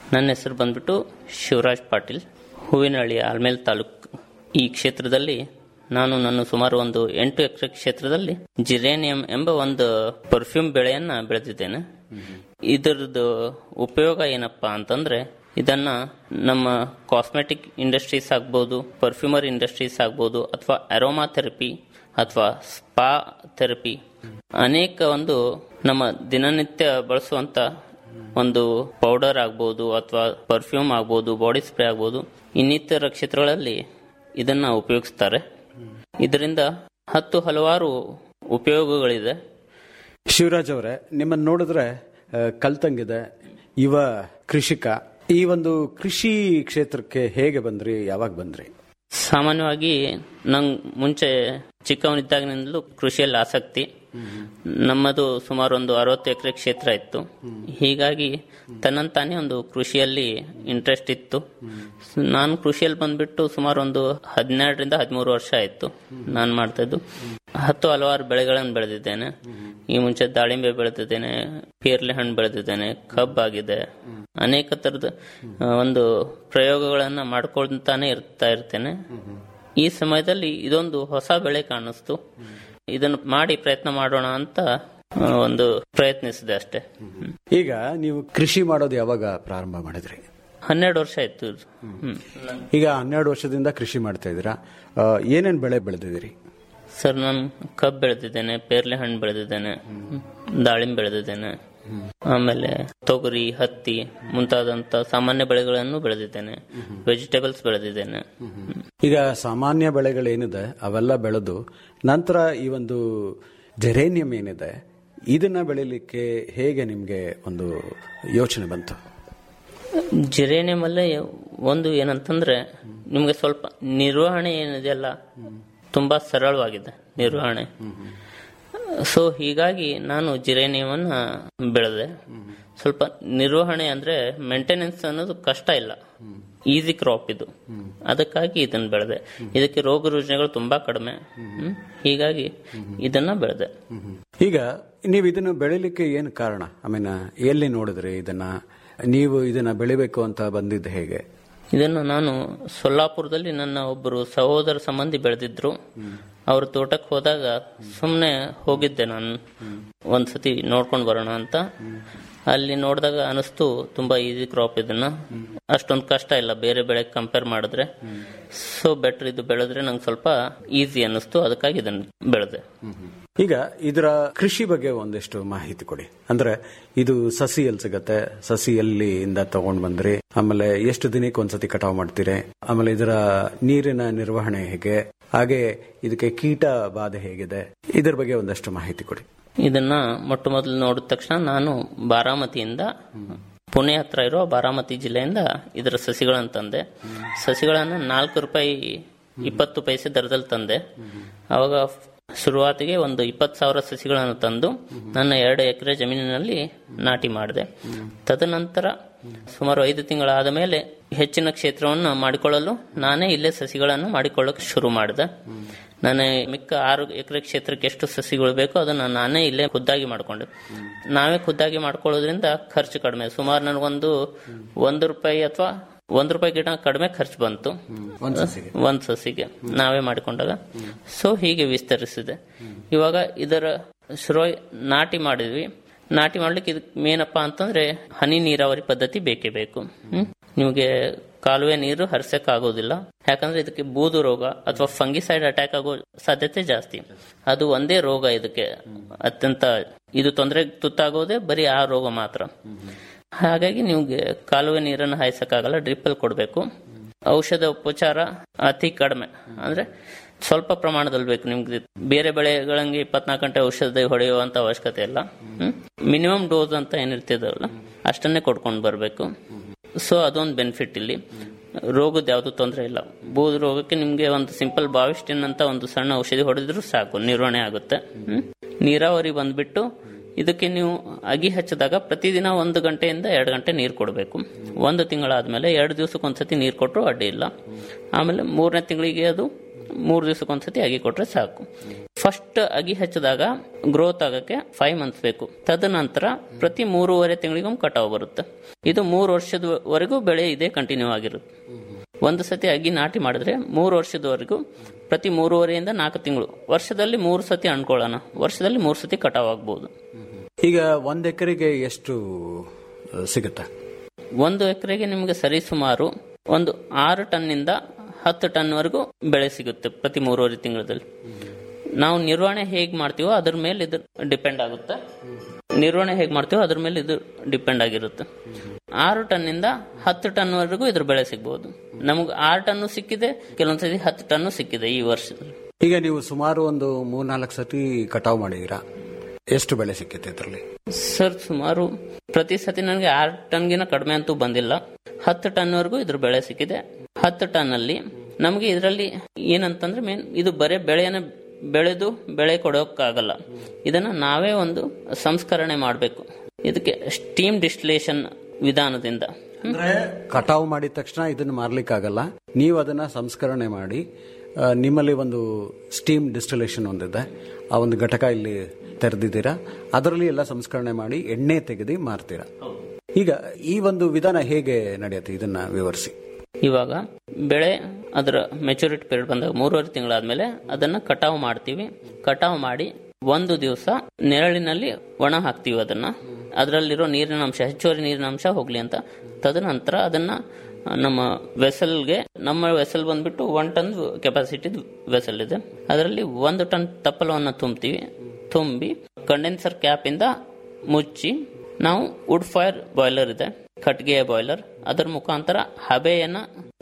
ನನ್ನ ಹೆಸರು ಬಂದ್ಬಿಟ್ಟು ಶಿವರಾಜ್ ಪಾಟೀಲ್ ಹೂವಿನಹಳ್ಳಿ ಆಲ್ಮೇಲ್ ತಾಲೂಕ್ ಈ ಕ್ಷೇತ್ರದಲ್ಲಿ ನಾನು ನನ್ನ ಸುಮಾರು ಒಂದು ಎಂಟು ಎಕರೆ ಕ್ಷೇತ್ರದಲ್ಲಿ ಜಿರೇನಿಯಂ ಎಂಬ ಒಂದು ಪರ್ಫ್ಯೂಮ್ ಬೆಳೆಯನ್ನ ಬೆಳೆದಿದ್ದೇನೆ ಇದರದ್ದು ಉಪಯೋಗ ಏನಪ್ಪಾ ಅಂತಂದ್ರೆ ಇದನ್ನ ನಮ್ಮ ಕಾಸ್ಮೆಟಿಕ್ ಇಂಡಸ್ಟ್ರೀಸ್ ಆಗ್ಬೋದು ಪರ್ಫ್ಯೂಮರ್ ಇಂಡಸ್ಟ್ರೀಸ್ ಆಗ್ಬೋದು ಅಥವಾ ಅರೋಮಾ ಥೆರಪಿ ಅಥವಾ ಸ್ಪಾ ಥೆರಪಿ ಅನೇಕ ಒಂದು ನಮ್ಮ ದಿನನಿತ್ಯ ಬಳಸುವಂತ ಒಂದು ಪೌಡರ್ ಆಗ್ಬೋದು ಅಥವಾ ಪರ್ಫ್ಯೂಮ್ ಆಗ್ಬೋದು ಬಾಡಿ ಸ್ಪ್ರೇ ಆಗ್ಬೋದು ಇನ್ನಿತರ ಕ್ಷೇತ್ರಗಳಲ್ಲಿ ಇದನ್ನ ಉಪಯೋಗಿಸ್ತಾರೆ ಇದರಿಂದ ಹತ್ತು ಹಲವಾರು ಉಪಯೋಗಗಳಿದೆ ಶಿವರಾಜ್ ಅವರೇ ನಿಮ್ಮನ್ನು ನೋಡಿದ್ರೆ ಆ, ಕಲ್ತಂಗಿದೆ ಯುವ ಕೃಷಿಕ ಈ ಒಂದು ಕೃಷಿ ಕ್ಷೇತ್ರಕ್ಕೆ ಹೇಗೆ ಬಂದ್ರಿ ಯಾವಾಗ ಬಂದ್ರಿ ಸಾಮಾನ್ಯವಾಗಿ ನಂಗೆ ಮುಂಚೆ ಚಿಕ್ಕವನಿದ್ದಾಗಿನಿಂದಲೂ ಕೃಷಿಯಲ್ಲಿ ಆಸಕ್ತಿ ನಮ್ಮದು ಸುಮಾರು ಒಂದು ಅರವತ್ತು ಎಕರೆ ಕ್ಷೇತ್ರ ಇತ್ತು ಹೀಗಾಗಿ ತನ್ನಂತಾನೇ ಒಂದು ಕೃಷಿಯಲ್ಲಿ ಇಂಟ್ರೆಸ್ಟ್ ಇತ್ತು ನಾನು ಕೃಷಿಯಲ್ಲಿ ಬಂದ್ಬಿಟ್ಟು ಸುಮಾರು ಒಂದು ಹದಿನೆರಡರಿಂದ ಹದಿಮೂರು ವರ್ಷ ಆಯಿತು ನಾನು ಮಾಡ್ತಾ ಇದ್ದು ಹತ್ತು ಹಲವಾರು ಬೆಳೆಗಳನ್ನು ಬೆಳೆದಿದ್ದೇನೆ ಈ ಮುಂಚೆ ದಾಳಿಂಬೆ ಬೆಳೆದಿದ್ದೇನೆ ಪೇರ್ಲೆ ಹಣ್ಣು ಬೆಳೆದಿದ್ದೇನೆ ಕಬ್ಬಾಗಿದೆ ಅನೇಕ ಥರದ ಆ, ಒಂದು ಪ್ರಯೋಗಗಳನ್ನ ಮಾಡ್ಕೊಳ್ತಾನೆ ಇರ್ತಾ ಇರ್ತೇನೆ ಈ ಸಮಯದಲ್ಲಿ ಇದೊಂದು ಹೊಸ ಬೆಳೆ ಕಾಣಿಸ್ತು ಇದನ್ನು ಮಾಡಿ ಪ್ರಯತ್ನ ಮಾಡೋಣ ಅಂತ ಆ, ಒಂದು ಪ್ರಯತ್ನಿಸಿದೆ ಅಷ್ಟೇ ಈಗ ನೀವು ಕೃಷಿ ಮಾಡೋದು ಯಾವಾಗ ಪ್ರಾರಂಭ ಮಾಡಿದ್ರಿ ಹನ್ನೆರಡು ವರ್ಷ ಆಯ್ತು ಇದು. ಹ್ಮ್. ಈಗ ಹನ್ನೆರಡು ವರ್ಷದಿಂದ ಕೃಷಿ ಮಾಡ್ತಾ ಇದ್ದೀರಾ ಏನೇನು ಬೆಳೆ ಬೆಳೆದಿದ್ದೀರಿ ಸರ್ ನಾನು ಕಬ್ಬು ಬೆಳೆದಿದ್ದೇನೆ ಪೇರ್ಲೆ ಹಣ್ಣು ಬೆಳೆದಿದ್ದೇನೆ ದಾಳಿಂಬೆ ಬೆಳೆದಿದ್ದೇನೆ ಆಮೇಲೆ ತೊಗರಿ ಹತ್ತಿ ಮುಂತಾದಂತ ಸಾಮಾನ್ಯ ಬೆಳೆಗಳನ್ನು ಬೆಳೆದಿದ್ದೇನೆ ವೆಜಿಟೇಬಲ್ಸ್ ಬೆಳೆದಿದ್ದೇನೆ ಈಗ ಸಾಮಾನ್ಯ ಬೆಳೆಗಳೇನಿದೆ ಅವೆಲ್ಲ ಬೆಳೆದು ನಂತರ ಈ ಒಂದು ಜೆರೇನಿಯಂ ಏನಿದೆ ಇದನ್ನ ಬೆಳಿಲಿಕ್ಕೆ ಹೇಗೆ ನಿಮಗೆ ಒಂದು ಯೋಚನೆ ಬಂತು ಜಿರೇನಿಯಂ ಅಲ್ಲೇ ಒಂದು ಏನಂತಂದ್ರೆ ನಿಮ್ಗೆ ಸ್ವಲ್ಪ ನಿರ್ವಹಣೆ ಏನಿದೆಯಲ್ಲ ತುಂಬಾ ಸರಳವಾಗಿದೆ ನಿರ್ವಹಣೆ ಸೊ ಹೀಗಾಗಿ ನಾನು ಜಿರೇನಿಯಮನ್ನ ಬೆಳೆದೆ ಸ್ವಲ್ಪ ನಿರ್ವಹಣೆ ಅಂದ್ರೆ ಮೇಂಟೆನೆನ್ಸ್ ಅನ್ನೋದು ಕಷ್ಟ ಇಲ್ಲ ಈಸಿ ಕ್ರಾಪ್ ಇದು ಅದಕ್ಕಾಗಿ ಇದನ್ನ ಬೆಳೆದೆ ಇದಕ್ಕೆ ರೋಗ ರುಜಿನಗಳು ತುಂಬಾ ಕಡಿಮೆ ಹ್ಮ್. ಹೀಗಾಗಿ ಇದನ್ನ ಬೆಳೆದೆ ಈಗ ನೀವು ಇದನ್ನು ಬೆಳಿಲಿಕ್ಕೆ ಏನು ಕಾರಣ ಐ ಮೀನ್ ಎಲ್ಲಿ ನೋಡಿದ್ರಿ ಇದನ್ನ ನೀವು ಇದನ್ನ ಬೆಳಿಬೇಕು ಅಂತ ಬಂದಿದ್ದು ಹೇಗೆ ಇದನ್ನು ನಾನು ಸೊಲ್ಲಾಪುರದಲ್ಲಿ ನನ್ನ ಒಬ್ಬರು ಸಹೋದರ ಸಂಬಂಧಿ ಬೆಳೆದಿದ್ರು ಅವ್ರ ತೋಟಕ್ಕೆ ಹೋದಾಗ ಸುಮ್ಮನೆ ಹೋಗಿದ್ದೆ ನಾನು ಒಂದ್ಸತಿ ನೋಡ್ಕೊಂಡು ಬರೋಣ ಅಂತ ಅಲ್ಲಿ ನೋಡಿದಾಗ ಅನಿಸ್ತು ತುಂಬಾ ಈಸಿ ಕ್ರಾಪ್ ಇದನ್ನ ಅಷ್ಟೊಂದು ಕಷ್ಟ ಇಲ್ಲ ಬೇರೆ ಬೆಳೆ ಕಂಪೇರ್ ಮಾಡಿದ್ರೆ ಸೊ ಬೆಟರ್ ಇದು ಬೆಳೆದ್ರೆ ನಂಗೆ ಸ್ವಲ್ಪ ಈಸಿ ಅನ್ನಿಸ್ತು ಅದಕ್ಕಾಗಿ ಇದನ್ನ ಬೆಳೆದೆ ಈಗ ಇದರ ಕೃಷಿ ಬಗ್ಗೆ ಒಂದಿಷ್ಟು ಮಾಹಿತಿ ಕೊಡಿ ಅಂದ್ರೆ ಇದು ಸಸಿ ಎಲ್ಲಿ ಸಿಗತ್ತೆ ಸಸಿ ಎಲ್ಲಿಂದ ತಗೊಂಡ್ ಬಂದ್ರಿ ಆಮೇಲೆ ಎಷ್ಟು ದಿನಕ್ಕೆ ಒಂದ್ಸತಿ ಕಟಾವ್ ಮಾಡ್ತೀರಿ ಆಮೇಲೆ ಇದರ ನೀರಿನ ನಿರ್ವಹಣೆ ಹೇಗೆ ಹಾಗೆ ಇದಕ್ಕೆ ಕೀಟ ಬಾಧೆ ಹೇಗಿದೆ ಇದರ ಬಗ್ಗೆ ಒಂದಷ್ಟು ಮಾಹಿತಿ ಕೊಡಿ ಇದನ್ನ ಮೊಟ್ಟ ಮೊದಲು ನೋಡಿದ ತಕ್ಷಣ ನಾನು ಬಾರಾಮತಿಯಿಂದ ಪುಣೆ ಹತ್ರ ಇರೋ ಬಾರಾಮತಿ ಜಿಲ್ಲೆಯಿಂದ ಇದರ ಸಸಿಗಳನ್ನು ತಂದೆ ಸಸಿಗಳನ್ನು ನಾಲ್ಕು ರೂಪಾಯಿ ಇಪ್ಪತ್ತು ಪೈಸೆ ದರದಲ್ಲಿ ತಂದೆ ಅವಾಗ ಶುರುವಾತಿಗೆ ಒಂದು ಇಪ್ಪತ್ತು ಸಾವಿರ ಸಸಿಗಳನ್ನು ತಂದು ನನ್ನ ಎರಡು ಎಕರೆ ಜಮೀನಿನಲ್ಲಿ ನಾಟಿ ಮಾಡಿದೆ ತದನಂತರ ಸುಮಾರು ಐದು ತಿಂಗಳಾದ ಮೇಲೆ ಹೆಚ್ಚಿನ ಕ್ಷೇತ್ರವನ್ನು ಮಾಡಿಕೊಳ್ಳಲು ನಾನೇ ಇಲ್ಲೇ ಸಸಿಗಳನ್ನು ಮಾಡಿಕೊಳ್ಳಕ್ಕೆ ಶುರು ಮಾಡಿದೆ ನಾನು ಮಿಕ್ಕ ಆರು ಎಕರೆ ಕ್ಷೇತ್ರಕ್ಕೆ ಎಷ್ಟು ಸಸಿಗಳು ಬೇಕೋ ಅದನ್ನು ನಾನೇ ಇಲ್ಲೇ ಖುದ್ದಾಗಿ ಮಾಡಿಕೊಂಡೆ ನಾವೇ ಖುದ್ದಾಗಿ ಮಾಡ್ಕೊಳ್ಳೋದ್ರಿಂದ ಖರ್ಚು ಕಡಿಮೆ ಸುಮಾರು ನನಗೊಂದು ಒಂದು ರೂಪಾಯಿ ಅಥವಾ ಒಂದು ರೂಪಾಯಿ ಗಿಡ ಕಡಿಮೆ ಖರ್ಚು ಬಂತು ಒಂದ್ ಸಸಿಗೆ? ಒಂದ್ ಸಸಿಗೆ ನಾವೇ ಮಾಡಿಕೊಂಡಾಗ ಸೊ ಹೀಗೆ ವಿಸ್ತರಿಸಿದೆ ಇವಾಗ ಇದರ ಶುರು ನಾಟಿ ಮಾಡಿದ್ವಿ ನಾಟಿ ಮಾಡ್ಲಿಕ್ಕೆ ಇದಕ್ಕೆ ಏನಪ್ಪಾ ಅಂತಂದ್ರೆ ಹನಿ ನೀರಾವರಿ ಪದ್ಧತಿ ಬೇಕೇ ಬೇಕು ಹ್ಮ್ ನಿಮಗೆ ಕಾಲುವೆ ನೀರು ಹರಿಸಕ್ ಆಗೋದಿಲ್ಲ ಯಾಕಂದ್ರೆ ಇದಕ್ಕೆ ಬೂದು ರೋಗ ಅಥವಾ ಫಂಗಿಸೈಡ್ ಅಟ್ಯಾಕ್ ಆಗೋ ಸಾಧ್ಯತೆ ಜಾಸ್ತಿ ಅದು ಒಂದೇ ರೋಗ ಇದಕ್ಕೆ ಅತ್ಯಂತ ಇದು ತೊಂದರೆಗೆ ತುತ್ತಾಗೋದೇ ಬರೀ ಆ ರೋಗ ಮಾತ್ರ ಹಾಗಾಗಿ ನಿಮ್ಗೆ ಕಾಲುವೆ ನೀರನ್ನು ಹಾಯಿಸಕ್ಕಾಗಲ್ಲ ಡ್ರಿಪ್ ಅಲ್ಲಿ ಕೊಡಬೇಕು ಔಷಧ ಉಪಚಾರ ಅತಿ ಕಡಿಮೆ ಅಂದ್ರೆ ಸ್ವಲ್ಪ ಪ್ರಮಾಣದಲ್ಲಿ ಬೇಕು ನಿಮ್ಗೆ ಬೇರೆ ಬೆಳೆಗಳಂಗೆ ಇಪ್ಪತ್ನಾಲ್ಕು ಗಂಟೆ ಔಷಧ ಹೊಡೆಯುವಂತ ಅವಶ್ಯಕತೆ ಇಲ್ಲ ಮಿನಿಮಮ್ ಡೋಸ್ ಅಂತ ಏನಿರ್ತಿದಲ್ಲ ಅಷ್ಟನ್ನೇ ಕೊಡ್ಕೊಂಡು ಬರಬೇಕು ಸೊ ಅದೊಂದು ಬೆನಿಫಿಟ್ ಇಲ್ಲಿ ರೋಗದ ಯಾವುದು ತೊಂದರೆ ಇಲ್ಲ ಬೂದು ರೋಗಕ್ಕೆ ನಿಮ್ಗೆ ಒಂದು ಸಿಂಪಲ್ ಬಾವಿಸ್ಟಿನ್ ಅಂತ ಒಂದು ಸಣ್ಣ ಔಷಧಿ ಹೊಡೆದ್ರು ಸಾಕು ನಿರ್ವಹಣೆ ಆಗುತ್ತೆ ಹ್ಮ್? ನೀರಾವರಿ ಬಂದ್ಬಿಟ್ಟು ಇದಕ್ಕೆ ನೀವು ಅಗಿ ಹಚ್ಚಿದಾಗ ಪ್ರತಿದಿನ ಒಂದು ಗಂಟೆಯಿಂದ ಎರಡು ಗಂಟೆ ನೀರು ಕೊಡಬೇಕು ಒಂದು ತಿಂಗಳಾದ್ಮೇಲೆ ಎರಡು ದಿವಸಕ್ಕೆ ಒಂದ್ಸತಿ ನೀರು ಕೊಟ್ಟರು ಅಡ್ಡಿ ಇಲ್ಲ ಆಮೇಲೆ ಮೂರನೇ ತಿಂಗಳಿಗೆ ಅದು ಮೂರು ದಿವಸಕ್ಕೆ ಒಂದ್ಸತಿ ಅಗಿ ಕೊಟ್ರೆ ಸಾಕು ಫಸ್ಟ್ ಅಗಿ ಹಚ್ಚಿದಾಗ ಗ್ರೋತ್ ಆಗಕ್ಕೆ ಫೈವ್ ಮಂತ್ಸ್ ಬೇಕು ತದನಂತರ ಪ್ರತಿ ಮೂರುವರೆ ತಿಂಗಳಿಗೊಮ್ಮೆ ಕಟಾವು ಬರುತ್ತೆ ಇದು ಮೂರು ವರ್ಷದವರೆಗೂ ಬೆಳೆ ಇದೆ ಕಂಟಿನ್ಯೂ ಆಗಿರುತ್ತೆ ಒಂದು ಸತಿ ಅಗಿ ನಾಟಿ ಮಾಡಿದ್ರೆ ಮೂರು ವರ್ಷದವರೆಗೂ ಪ್ರತಿ ಮೂರುವರೆಯಿಂದ ನಾಲ್ಕು ತಿಂಗಳು ವರ್ಷದಲ್ಲಿ ಮೂರು ಸತಿ ಅನ್ಕೊಳ್ಳೋಣ ವರ್ಷದಲ್ಲಿ ಮೂರು ಸತಿ ಕಟಾವ್ ಆಗ್ಬೋದು ಈಗ ಒಂದ್ ಎಕರೆಗೆ ಎಷ್ಟು ಆ, ಸಿಗುತ್ತೆ ಒಂದು ಎಕರೆಗೆ ನಿಮಗೆ ಸರಿಸುಮಾರು ಒಂದು ಆರು ಟನ್ನಿಂದ ಹತ್ತು ಟನ್ವರೆಗೂ ಬೆಳೆ ಸಿಗುತ್ತೆ ಪ್ರತಿ ಮೂರುವರೆ ತಿಂಗಳಲ್ಲಿ ನಾವು ನಿರ್ವಹಣೆ ಹೇಗೆ ಮಾಡ್ತೀವೋ ಅದ್ರ ಮೇಲೆ ಇದು ಡಿಪೆಂಡ್ ಆಗುತ್ತೆ ನಿರ್ವಹಣೆ ಹೇಗೆ ಮಾಡ್ತೀವೋ ಅದ್ರ ಮೇಲೆ ಇದು ಡಿಪೆಂಡ್ ಆಗಿರುತ್ತೆ ಆರು ಟನ್ನಿಂದ ಹತ್ತು ಟನ್ವರೆಗೂ ಇದ್ರ ಬೆಳೆ ಸಿಗ್ಬೋದು ನಮಗೆ ಆರು ಟನ್ನು ಸಿಕ್ಕಿದೆ ಕೆಲವೊಂದ್ಸತಿ ಹತ್ತು ಟನ್ನು ಸಿಕ್ಕಿದೆ ಈ ವರ್ಷದಲ್ಲಿ ಈಗ ನೀವು ಸುಮಾರು ಒಂದು ಮೂರ್ನಾಲ್ಕು ಸತಿ ಕಟಾವು ಮಾಡಿದೀರಾ ಎಷ್ಟು ಬೆಳೆ ಸಿಕ್ಕಿದೆ ಇದರಲ್ಲಿ ಸರ್ ಸುಮಾರು ಪ್ರತಿ ಸತಿ ನನಗೆ ಆರು ಟನ್ಗಿನ ಕಡಿಮೆ ಅಂತೂ ಬಂದಿಲ್ಲ ಹತ್ತು ಟನ್ವರೆಗೂ ಇದ್ರ ಬೆಳೆ ಸಿಕ್ಕಿದೆ ಹತ್ತು ಟನ್ ಅಲ್ಲಿ ನಮಗೆ ಇದರಲ್ಲಿ ಏನಂತಂದ್ರೆ ಮೇನ್ ಇದು ಬರೇ ಬೆಳೆಯನ್ನ ಬೆಳೆದು ಬೆಳೆ ಕೊಡೋಕ್ಕಾಗಲ್ಲ ಇದನ್ನ ನಾವೇ ಒಂದು ಸಂಸ್ಕರಣೆ ಮಾಡಬೇಕು ಇದಕ್ಕೆ ಸ್ಟೀಮ್ ಡಿಸ್ಟಿಲೇಷನ್ ವಿಧಾನದಿಂದ ಅಂದ್ರೆ ಕಟಾವು ಮಾಡಿದ ತಕ್ಷಣ ಇದನ್ನ ಮಾರ್ಲಿಕ್ಕಾಗಲ್ಲ ನೀವು ಅದನ್ನ ಸಂಸ್ಕರಣೆ ಮಾಡಿ ಆ, ನಿಮ್ಮಲ್ಲಿ ಒಂದು ಸ್ಟೀಮ್ ಡಿಸ್ಟಿಲೇಷನ್ ಒಂದಿದೆ ಆ ಒಂದು ಘಟಕ ಇಲ್ಲಿ ತೆರೆದಿದ್ದೀರಾ ಅದರಲ್ಲಿ ಎಲ್ಲ ಸಂಸ್ಕರಣೆ ಮಾಡಿ ಎಣ್ಣೆ ತೆಗೆದು ಮಾರ್ತೀರಾ ಈಗ ಈ ಒಂದು ವಿಧಾನ ಹೇಗೆ ನಡೆಯುತ್ತೆ ಇದನ್ನ ವಿವರಿಸಿ ಇವಾಗ ಬೆಳೆ ಅದರ ಮೆಚುರಿಟಿ ಪೀರಿಯಡ್ ಬಂದಾಗ ಮೂರುವರೆ ತಿಂಗಳಾದ್ಮೇಲೆ ಅದನ್ನ ಕಟಾವು ಮಾಡ್ತೀವಿ ಕಟಾವು ಮಾಡಿ ಒಂದು ದಿವಸ ನೆರಳಿನಲ್ಲಿ ಒಣ ಹಾಕ್ತೀವಿ ಅದನ್ನ ಅದರಲ್ಲಿರೋ ನೀರಿನ ಅಂಶ ಹೆಚ್ಚುವರಿ ನೀರಿನ ಅಂಶ ಹೋಗ್ಲಿ ಅಂತ ತದನಂತರ ಅದನ್ನ ನಮ್ಮ ವೆಸಲ್ಗೆ ನಮ್ಮ ವೆಸಲ್ ಬಂದ್ಬಿಟ್ಟು ಒನ್ ಟನ್ ಕೆಪಾಸಿಟಿ ವೆಸಲ್ ಇದೆ ಅದರಲ್ಲಿ ಒಂದು ಟನ್ ತಪ್ಪಲವನ್ನು ತುಂಬ್ತೀವಿ ತುಂಬಿ ಕಂಡೆನ್ಸರ್ ಕ್ಯಾಪ್ ಇಂದ ಮುಚ್ಚಿ ನಾವು ವುಡ್ ಫೈರ್ ಬಾಯ್ಲರ್ ಇದೆ ಕಟ್ಗೆಯ ಬಾಯ್ಲರ್ ಅದರ ಮುಖಾಂತರ ಹಬೆಯನ್ನ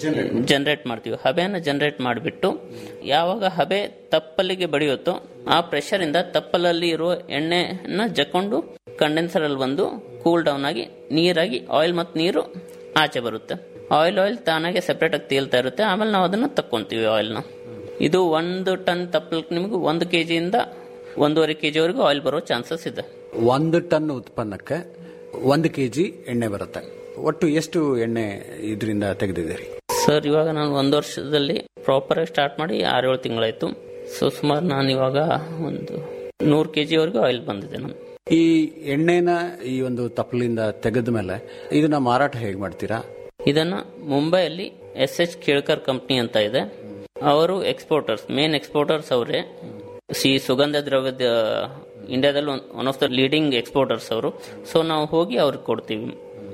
ಜನರೇಟ್ ಮಾಡ್ತೀವಿ ಹಬೆಯನ್ನ ಜನರೇಟ್ ಮಾಡಿಬಿಟ್ಟು ಯಾವಾಗ ಹಬೆ ತಪ್ಪಲಿಗೆ ಬಡಿಯುತ್ತೋ ಆ ಪ್ರೆಷರ್ ಇಂದ ತಪ್ಪಲಲ್ಲಿ ಇರುವ ಎಣ್ಣೆನ ಜಕ್ಕೊಂಡು ಕಂಡೆನ್ಸರ್ ಅಲ್ಲಿ ಬಂದು ಕೂಲ್ ಡೌನ್ ಆಗಿ ನೀರಾಗಿ ಆಯಿಲ್ ಮತ್ತು ನೀರು ಆಚೆ ಬರುತ್ತೆ ಆಯಿಲ್ ಆಯಿಲ್ ತಾನಾಗೆ ಸೆಪರೇಟ್ ಆಗಿ ತೇಲ್ತಾ ಇರುತ್ತೆ ಆಮೇಲೆ ನಾವು ಅದನ್ನ ತಕ್ಕೊಂತೀವಿ ಆಯಿಲ್ನ ಇದು ಒಂದು ಟನ್ ತಪ್ಪಲಕ್ಕೆ ನಿಮಗೆ ಒಂದು ಕೆಜಿಯಿಂದ ಒಂದೂವರೆ ಕೆಜಿವರೆಗೂ ಆಯಿಲ್ ಬರೋ ಚಾನ್ಸಸ್ ಇದೆ ಒಂದು ಟನ್ ಉತ್ಪನ್ನಕ್ಕೆ ಒಂದು ಕೆಜಿ ಎಣ್ಣೆ ಬರುತ್ತೆ ಒಟ್ಟು ಎಷ್ಟು ಎಣ್ಣೆ ಇದರಿಂದ ತೆಗೆದಿದ್ದೀರಿ ಸರ್ ಇವಾಗ ನಾನು ಒಂದು ವರ್ಷದಲ್ಲಿ ಪ್ರಾಪರ್ ಆಗಿ ಸ್ಟಾರ್ಟ್ ಮಾಡಿ ಆರೇಳು ತಿಂಗಳಾಯ್ತು ಸೊ ಸುಮಾರು ನಾನು ಇವಾಗ ಒಂದು ನೂರು ಕೆ ಜಿವರೆಗೂ ಆಯಿಲ್ ಬಂದಿದೆ ನಾನು ಈ ಎಣ್ಣೆನ ಈ ಒಂದು ತಪ್ಪಲಿಂದ ತೆಗೆದ ಮೇಲೆ ಇದನ್ನ ಮಾರಾಟ ಹೇಗೆ ಮಾಡ್ತೀರಾ ಇದನ್ನ ಮುಂಬೈಯಲ್ಲಿ ಎಸ್ ಎಚ್ ಕೇಳ್ಕರ್ ಕಂಪ್ನಿ ಅಂತ ಇದೆ ಅವರು ಎಕ್ಸ್ಪೋರ್ಟರ್ಸ್ ಮೇನ್ ಎಕ್ಸ್ಪೋರ್ಟರ್ಸ್ ಅವರೇ ಸಿ ಸುಗಂಧ ದ್ರವ್ಯದ ಇಂಡಿಯಾದಲ್ಲಿ one of the leading exporters ಅವರು ಸೊ ನಾವು ಹೋಗಿ ಅವ್ರಿಗೆ ಕೊಡ್ತೀವಿ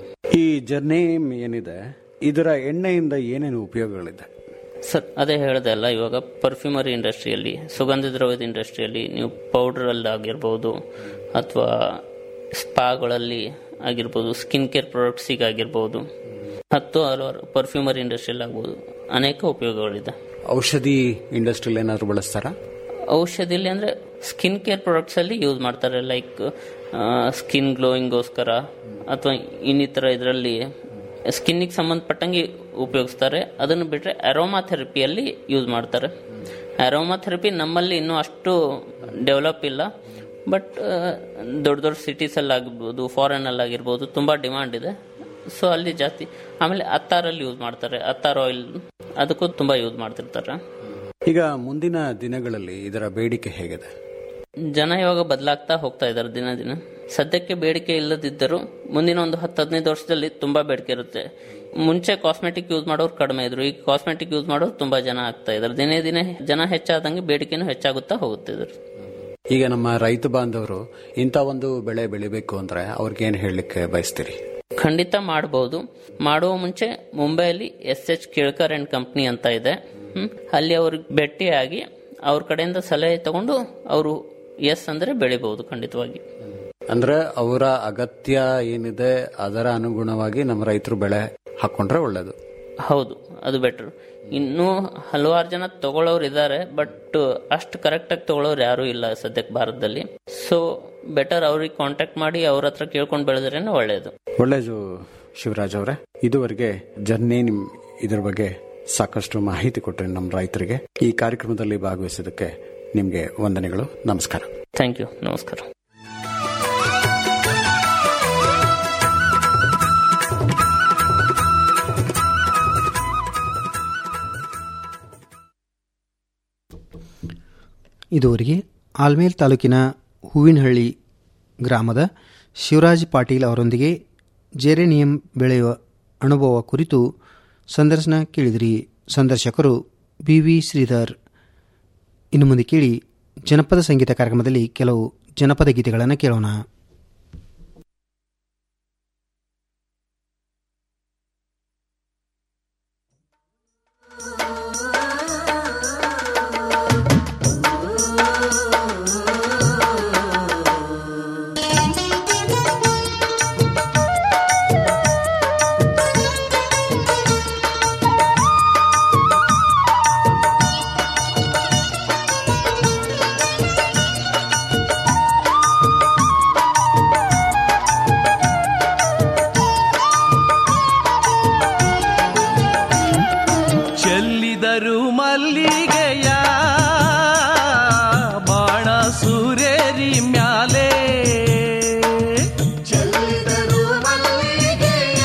ಈ ಜರ್ನೇಮ್ ಏನಿದೆ ಇದರ ಎಣ್ಣೆಯಿಂದ ಏನೇನು ಉಪಯೋಗಗಳಿದೆ ಸರ್ ಅದೇ ಹೇಳ್ದೆ ಅಲ್ಲ ಇವಾಗ ಪರ್ಫ್ಯೂಮರಿ ಇಂಡಸ್ಟ್ರಿಯಲ್ಲಿ ಸುಗಂಧ ದ್ರವ್ಯದ ಇಂಡಸ್ಟ್ರಿಯಲ್ಲಿ ನೀವು ಪೌಡರಲ್ಲಿ ಆಗಿರ್ಬೋದು ಅಥವಾ ಸ್ಪಾಗಳಲ್ಲಿ ಆಗಿರ್ಬೋದು ಸ್ಕಿನ್ ಕೇರ್ ಪ್ರಾಡಕ್ಟ್ಸಿಗೆ ಆಗಿರ್ಬೋದು ಹತ್ತು ಹಲವಾರು ಪರ್ಫ್ಯೂಮರಿ ಇಂಡಸ್ಟ್ರಿಯಲ್ಲಿ ಆಗ್ಬೋದು ಅನೇಕ ಉಪಯೋಗಗಳಿದೆ ಔಷಧಿ ಇಂಡಸ್ಟ್ರಿಯಲ್ಲಿ ಏನಾದ್ರು ಬಳಸ್ತಾರಾ ಔಷಧಿಲಿ ಅಂದ್ರೆ ಸ್ಕಿನ್ ಕೇರ್ ಪ್ರಾಡಕ್ಟ್ಸ್ ಅಲ್ಲಿ ಯೂಸ್ ಮಾಡ್ತಾರೆ ಲೈಕ್ ಸ್ಕಿನ್ ಗ್ಲೋಯಿಂಗ್ಗೋಸ್ಕರ ಅಥವಾ ಇನ್ನಿತರ ಇದರಲ್ಲಿ ಸ್ಕಿನ್ನಿಗೆ ಸಂಬಂಧಪಟ್ಟಂಗೆ ಉಪಯೋಗಿಸ್ತಾರೆ ಅದನ್ನು ಬಿಟ್ಟರೆ ಅರೋಮಾ ಥೆರಪಿಯಲ್ಲಿ ಯೂಸ್ ಮಾಡ್ತಾರೆ ಅರೋಮಾ ಥೆರಪಿ ನಮ್ಮಲ್ಲಿ ಇನ್ನೂ ಅಷ್ಟು ಡೆವಲಪ್ ಇಲ್ಲ ಬಟ್ ದೊಡ್ಡ ದೊಡ್ಡ ಸಿಟೀಸಲ್ಲಿ ಆಗಿರ್ಬೋದು ಫಾರಿನಲ್ಲಿ ಆಗಿರ್ಬೋದು ತುಂಬ ಡಿಮಾಂಡ್ ಇದೆ ಸೊ ಅಲ್ಲಿ ಜಾಸ್ತಿ ಆಮೇಲೆ ಅತ್ತಾರಲ್ಲಿ ಯೂಸ್ ಮಾಡ್ತಾರೆ ಅತ್ತಾರ್ ಆಯಿಲ್ ಅದಕ್ಕೂ ತುಂಬ ಯೂಸ್ ಮಾಡ್ತಿರ್ತಾರೆ ಈಗ ಮುಂದಿನ ದಿನಗಳಲ್ಲಿ ಇದರ ಬೇಡಿಕೆ ಹೇಗಿದೆ ಜನ ಇವಾಗ ಬದಲಾಗ್ತಾ ಹೋಗ್ತಾ ಇದ್ದಾರೆ ದಿನ ದಿನ ಸದ್ಯಕ್ಕೆ ಬೇಡಿಕೆ ಇಲ್ಲದಿದ್ದರೂ ಮುಂದಿನ ಒಂದು ಹತ್ತು ಹದಿನೈದು ವರ್ಷದಲ್ಲಿ ತುಂಬಾ ಬೇಡಿಕೆ ಇರುತ್ತೆ ಮುಂಚೆ ಕಾಸ್ಮೆಟಿಕ್ ಯೂಸ್ ಮಾಡೋರು ಕಡಿಮೆ ಇದ್ರು ಈಗ ಕಾಸ್ಮೆಟಿಕ್ ಯೂಸ್ ಮಾಡೋರು ತುಂಬಾ ಜನ ಆಗ್ತಾ ಇದ್ದಾರೆ ದಿನೇ ದಿನೇ ಜನ ಹೆಚ್ಚಾದಂಗೆ ಬೇಡಿಕೆನೂ ಹೆಚ್ಚಾಗುತ್ತಾ ಹೋಗುತ್ತಿದ್ದಾರೆ ಈಗ ನಮ್ಮ ರೈತ ಬಾಂಧವರು ಇಂಥ ಒಂದು ಬೆಳೆ ಬೆಳಿಬೇಕು ಅಂದ್ರೆ ಅವ್ರಿಗೆ ಏನ್ ಹೇಳಲಿಕ್ಕೆ ಬಯಸ್ತೀರಿ ಖಂಡಿತ ಮಾಡಬಹುದು ಮಾಡುವ ಮುಂಚೆ ಮುಂಬೈಯಲ್ಲಿ S H Kelkar and company ಅಂತ ಇದೆ ಹ್ಮ್. ಅಲ್ಲಿ ಅವ್ರಿಗೆ ಭೇಟಿಯಾಗಿ ಅವ್ರ ಕಡೆಯಿಂದ ಸಲಹೆ ತಗೊಂಡು ಅವರು ಎಸ್ ಅಂದ್ರೆ ಬೆಳಿಬಹುದು ಖಂಡಿತವಾಗಿ ಅಂದ್ರೆ ಅವರ ಅಗತ್ಯ ಏನಿದೆ ಅದರ ಅನುಗುಣವಾಗಿ ನಮ್ಮ ರೈತರು ಬೆಳೆ ಹಾಕೊಂಡ್ರೆ ಒಳ್ಳೇದು ಹೌದು ಅದು ಬೆಟರ್ ಇನ್ನೂ ಹಲವಾರು ಜನ ತಗೊಳ್ಳೋರು ಇದ್ದಾರೆ ಬಟ್ ಅಷ್ಟು ಕರೆಕ್ಟಾಗಿ ತಗೊಳ್ಳೋರು ಯಾರೂ ಇಲ್ಲ ಸದ್ಯಕ್ಕೆ ಭಾರತದಲ್ಲಿ ಸೊ ಬೆಟರ್ ಅವ್ರಿಗೆ ಕಾಂಟ್ಯಾಕ್ಟ್ ಮಾಡಿ ಅವ್ರ ಹತ್ರ ಕೇಳ್ಕೊಂಡು ಬೆಳೆದ್ರೇನೆ ಒಳ್ಳೆಯದು ಒಳ್ಳೇದು ಶಿವರಾಜ್ ಅವರೇ ಇದುವರೆಗೆ ಜರ್ನಿ ನಿಮ್ ಇದ್ರ ಬಗ್ಗೆ ಸಾಕಷ್ಟು ಮಾಹಿತಿ ಕೊಟ್ರಿ ನಮ್ಮ ರೈತರಿಗೆ ಈ ಕಾರ್ಯಕ್ರಮದಲ್ಲಿ ಭಾಗವಹಿಸಿದ್ದಕ್ಕೆ ನಿಮ್ಗೆ ವಂದನೆಗಳು ನಮಸ್ಕಾರ ಥ್ಯಾಂಕ್ ಯು ನಮಸ್ಕಾರ ಇದುವರೆಗೆ ಆಲ್ಮೇಲ್ ತಾಲೂಕಿನ ಹೂವಿನಹಳ್ಳಿ ಗ್ರಾಮದ ಶಿವರಾಜ್ ಪಾಟೀಲ್ ಅವರೊಂದಿಗೆ ಜೇರೇನಿಯಂ ಬೆಳೆಯುವ ಅನುಭವ ಕುರಿತು ಸಂದರ್ಶನ ಕೇಳಿದಿರಿ ಸಂದರ್ಶಕರು ಬಿ ವಿ ಶ್ರೀಧರ್ ಇನ್ನು ಮುಂದೆ ಕೇಳಿ ಜನಪದ ಸಂಗೀತ ಕಾರ್ಯಕ್ರಮದಲ್ಲಿ ಕೆಲವು ಜನಪದ ಗೀತೆಗಳನ್ನು ಕೇಳೋಣ ಚೆಲ್ಲಿದರು ಮಲ್ಲಿಗೆಯ ಬಾಣ ಸೂರ್ಯರಿ ಮ್ಯಾಲೆ ಚೆಲ್ಲಿದರು ಮಲ್ಲಿಗೆಯ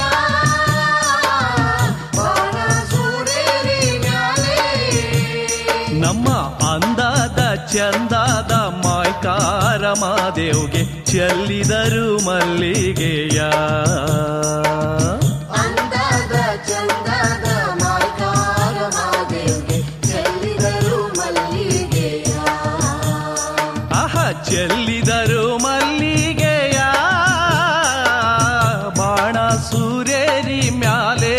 ಬಾಣ ಸೂರ್ಯರಿ ಮ್ಯಾಲೆ ನಮ್ಮ ಅಂದಾದ ಚಂದಾದ ಮಾಯ್ಕಾರ ಮಾದೇವ್ಗೆ ಚೆಲ್ಲಿದರು ಮಲ್ಲಿಗೆಯ ಅಂದಾದ ಚಂದದ ಮಾಯ್ಕಾರ ಮಾದೇವ್ಗೆ ಚೆಲ್ಲಿದರು ಮಲ್ಲಿಗೆಯ ಆಹ ಚೆಲ್ಲಿದರು ಮಲ್ಲಿಗೆಯ ಬಾಣ ಸೂರ್ಯರಿ ಮ್ಯಾಲೆ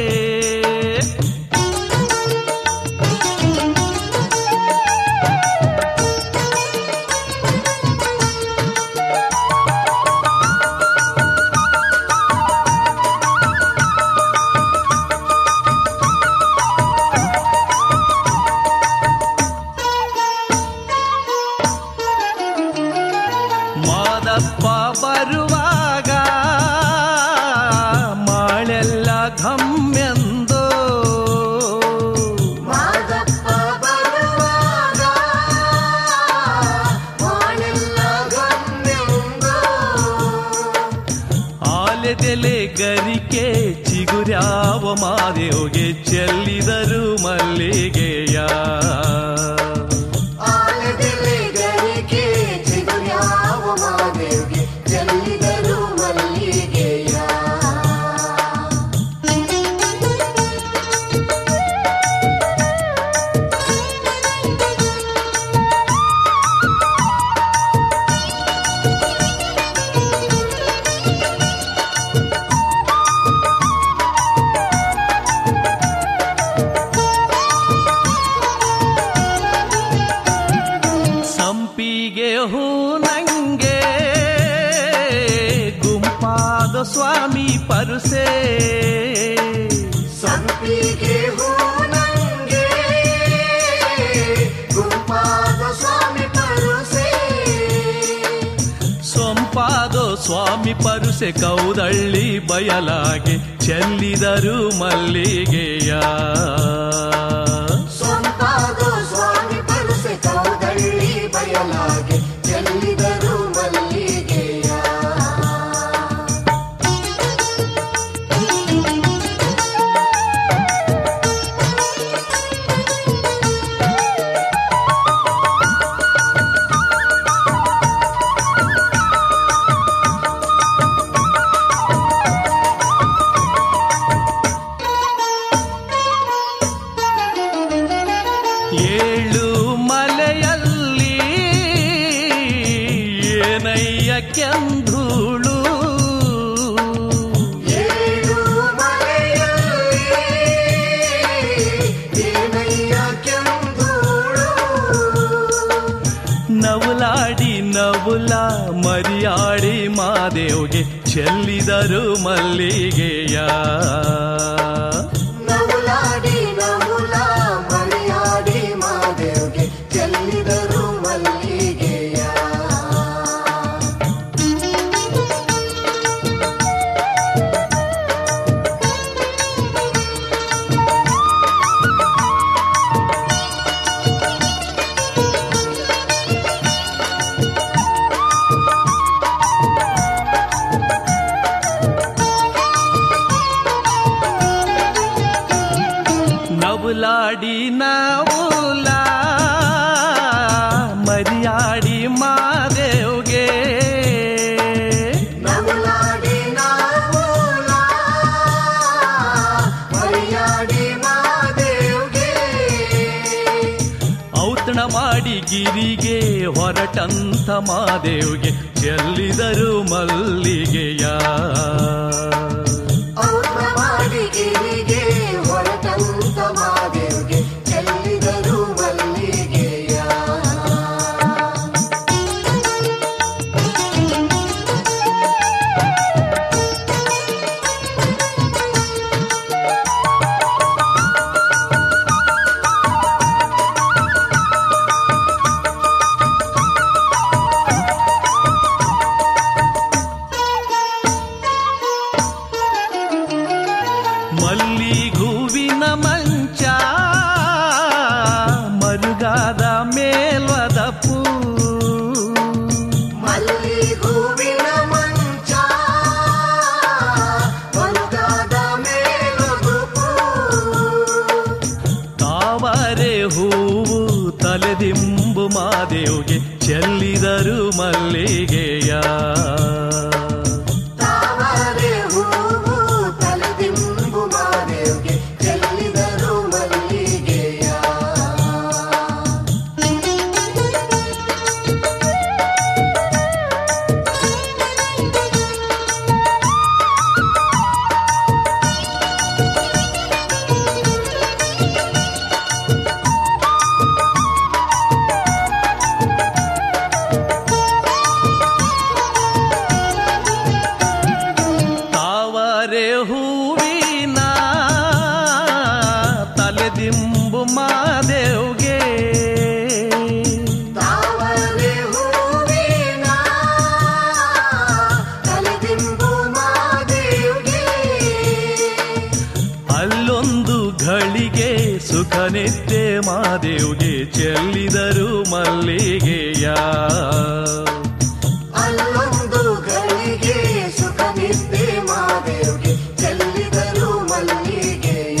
ಮಾದಪ್ಪ ಬರುವಾಗ ಮಾಳೆಲ್ಲ ಘಮ್ಮೆಂದೋ ಮಾದಪ್ಪ ಬರುವಾಗ ಮಾಳೆಲ್ಲ ಗಮ್ಮೆಂದೋ ಆಲೆದೆಲೆ ಗರಿಕೆ ಚಿಗುರ್ಯಾವ ಮಾದೇವ್ಗೆ ಚೆಲ್ಲಿದರು ಮಲ್ಲಿಗೆಯ ಆಲದೆಲೆ ಗರಿಕೆ ಚಿಗುರ್ಯಾವ ಮಾದೇವ್ಗೆ ಚೆಲ್ಲಿದರು ಮಲ್ಲಿಗೆಯ ಸಂಪಿಗೆ ಹೂ ನಂಗೆ ಗುಂಪಾದ ಸ್ವಾಮಿ ಪರುಸೆ ಸಂಪಿಗೆ ಹೂ ನಂಗೆ ಗುಂಪಾದ ಸ್ವಾಮಿ ಪರುಸೆ ಸೊಂಪಾದೋ ಸ್ವಾಮಿ ಪರುಸೆ ಕೌದಳ್ಳಿ ಬಯಲಾಗೆ ಚೆಲ್ಲಿದರು ಮಲ್ಲಿಗೆಯ ಸೊಂಪಾದೋ ಸ್ವಾಮಿ ಪರುಸೆ ಕೌದಳ್ಳಿ ಬಯಲಾಗೆ ಚೆಲ್ಲಿದರು ಮಲ್ಲಿಗೆಯ ಏಳು ಮಲೆಯಲ್ಲಿ ಏನಯ್ಯ ಕೆಂಧೂಳು ಏಳು ಮಲೆಯಲ್ಲಿ ಏನಯ್ಯ ಕೆಂದೂಳು ನವುಲಾಡಿ ನವುಲ ಮರಿಯಾಡಿ ಮಾದೇವ್ಗೆ ಚೆಲ್ಲಿದರು ಮಲ್ಲಿಗೆಯ ನವುಲಾಡಿ ನವುಲ ಮರಿಯಾಡಿ ಮಾದೇವ್ಗೆ ಚೆಲ್ಲಿದರು ಮಲ್ಲಿಗೆಯ ನವುಲಾಡಿ ನವುಲ ಮರಿಯಾಡಿ ಗಿರಿಗೆ ಹೊರಟಂತ ಮಾದೇವ್ಗೆ ಚೆಲ್ಲಿದರು ಮಲ್ಲಿಗೆಯ ಔತ್ರವಾಡಿಗಿರಿಗೆ ಹೊರಟಂತ ಮಾದೇವ್ಗೆ ಚೆಲ್ಲಿದರು ಮಲ್ಲಿಗೆಯ ಮಲ್ಲಿಗೂವಿನ ಮಂಚ ಮರುಗಾದ ಮೇಲ್ವದ ಪೂ ಮಲ್ಲಿಗೂವಿನ ಮಂಚ ಮರುಗಾದ ಮೇಲೊದುಪು ತಾವರೆ ಹೂವು ತಲೆದಿಂಬು ಮಾದೇವ್ಗೆ ಚೆಲ್ಲಿದರು ಮಲ್ಲಿಗೆಯ ತಾವರೆ ಹೂವು ತಲೆದಿಂಬು ಮಾದೇವ್ಗೆ ಚೆಲ್ಲಿದರು ಮಲ್ಲಿಗೆಯ ತಾವರೆ ಹೂವಿನ ತಲೆದಿಂಬು ಮಾದೇವ್ಗೆ ತಾವರೆ ಹೂವಿನ ತಲೆದಿಂಬು ಮಾದೇವ್ಗೆ ಅಲ್ಲೊಂದು ಘಳಿಗೆ ಸುಖ ನಿತ್ಯ ಮಾದೇವ್ಗೆ ಚೆಲ್ಲಿದರು ಮಲ್ಲಿಗೆಯ ಅಲ್ಲೊಂದು ಗಳಿಗೆ ಸುಖ ನಿದ್ದೆ ಮಾದೇವ್ಗೆ ಚೆಲ್ಲಿದರು ಮಲ್ಲಿಗೆಯ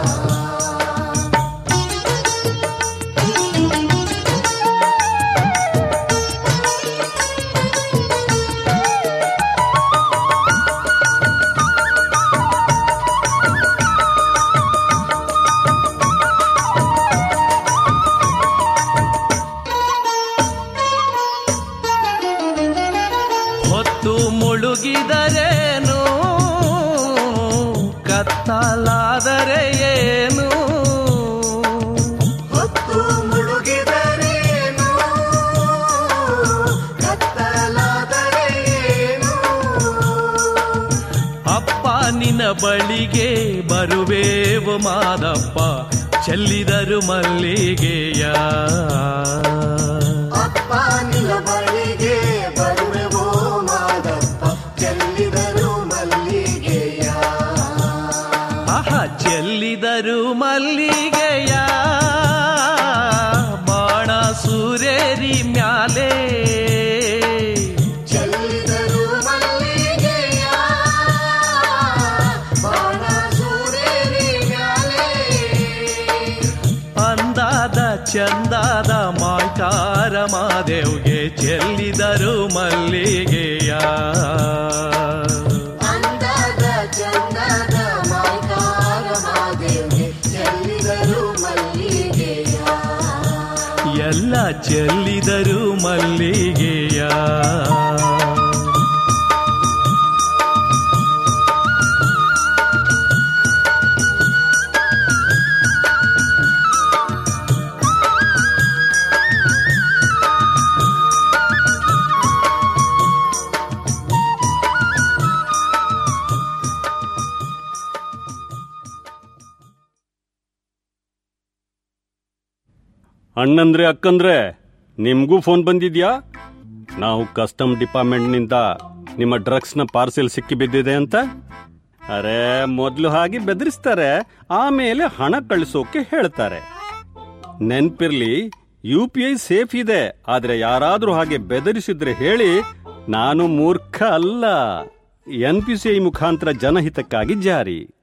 ಹೊತ್ತು ಮುಳುಗಿದರೇನು ಕತ್ತಲಾದರೆ ಏನು ಹೊತ್ತು ಮುಳುಗಿದರೇನು ಕತ್ತಲಾದರೆ ಏನು ಅಪ್ಪ ನಿನ್ನ ಬಳಿಗೆ ಬರುವೇವು ಮಾದಪ್ಪ ಚೆಲ್ಲಿದರು ಮಲ್ಲಿಗೆಯ ಅಪ್ಪ ನಿಲ ಬಳಿಗೆ ಬರುವೆವೋ ಮಾದಪ್ಪ ಚೆಲ್ಲಿದರು ಮಲ್ಲಿಗೆಯ ಆಹ ಚೆಲ್ಲಿದರು ಮಲ್ಲಿಗೆಯ ಬಾಣ ಸೂರೇರಿ ಮ್ಯಾಲೆ ಚೆಲ್ಲಿದರು ಮಲ್ಲಿಗೆಯ ಬಾಣ ಸೂರೇರಿ ಮ್ಯಾಲೆ ಅಂದಾದ ಚಂದಾದ ಮಾಯ್ಕಾರ ಮಾದೇವ್ಗೆ ಚೆಲ್ಲಿದರು ಮಲ್ಲಿಗೆಯ ಅಂದದ ಚಂದದ ಮಾಯ್ಕಾರ ಮಾದೇವ್ಗೆ ಚೆಲ್ಲಿದರು ಮಲ್ಲಿಗೆಯ ಎಲ್ಲ ಚೆಲ್ಲಿದರು ಮಲ್ಲಿಗೆಯ ಅಣ್ಣಂದ್ರೆ ಅಕ್ಕಂದ್ರೆ ನಿಮ್ಗೂ ಫೋನ್ ಬಂದಿದ್ಯಾ ನಾವು ಕಸ್ಟಮ್ ಡಿಪಾರ್ಟ್ಮೆಂಟ್ನಿಂದ ನಿಮ್ಮ ಡ್ರಗ್ಸ್ನ ಪಾರ್ಸೆಲ್ ಸಿಕ್ಕಿ ಬಿದ್ದಿದೆ ಅಂತ ಅರೆ ಮೊದಲು ಹಾಗೆ ಬೆದರಿಸ್ತಾರೆ ಆಮೇಲೆ ಹಣ ಕಳಿಸೋಕೆ ಹೇಳ್ತಾರೆ ನೆನ್ಪಿರ್ಲಿ ಯು ಪಿ ಐ ಸೇಫ್ ಇದೆ ಆದ್ರೆ ಯಾರಾದ್ರೂ ಹಾಗೆ ಬೆದರಿಸಿದ್ರೆ ಹೇಳಿ ನಾನು ಮೂರ್ಖ ಅಲ್ಲ ಎನ್ ಪಿ ಸಿ ಐ ಮುಖಾಂತರ ಜನಹಿತಕ್ಕಾಗಿ ಜಾರಿ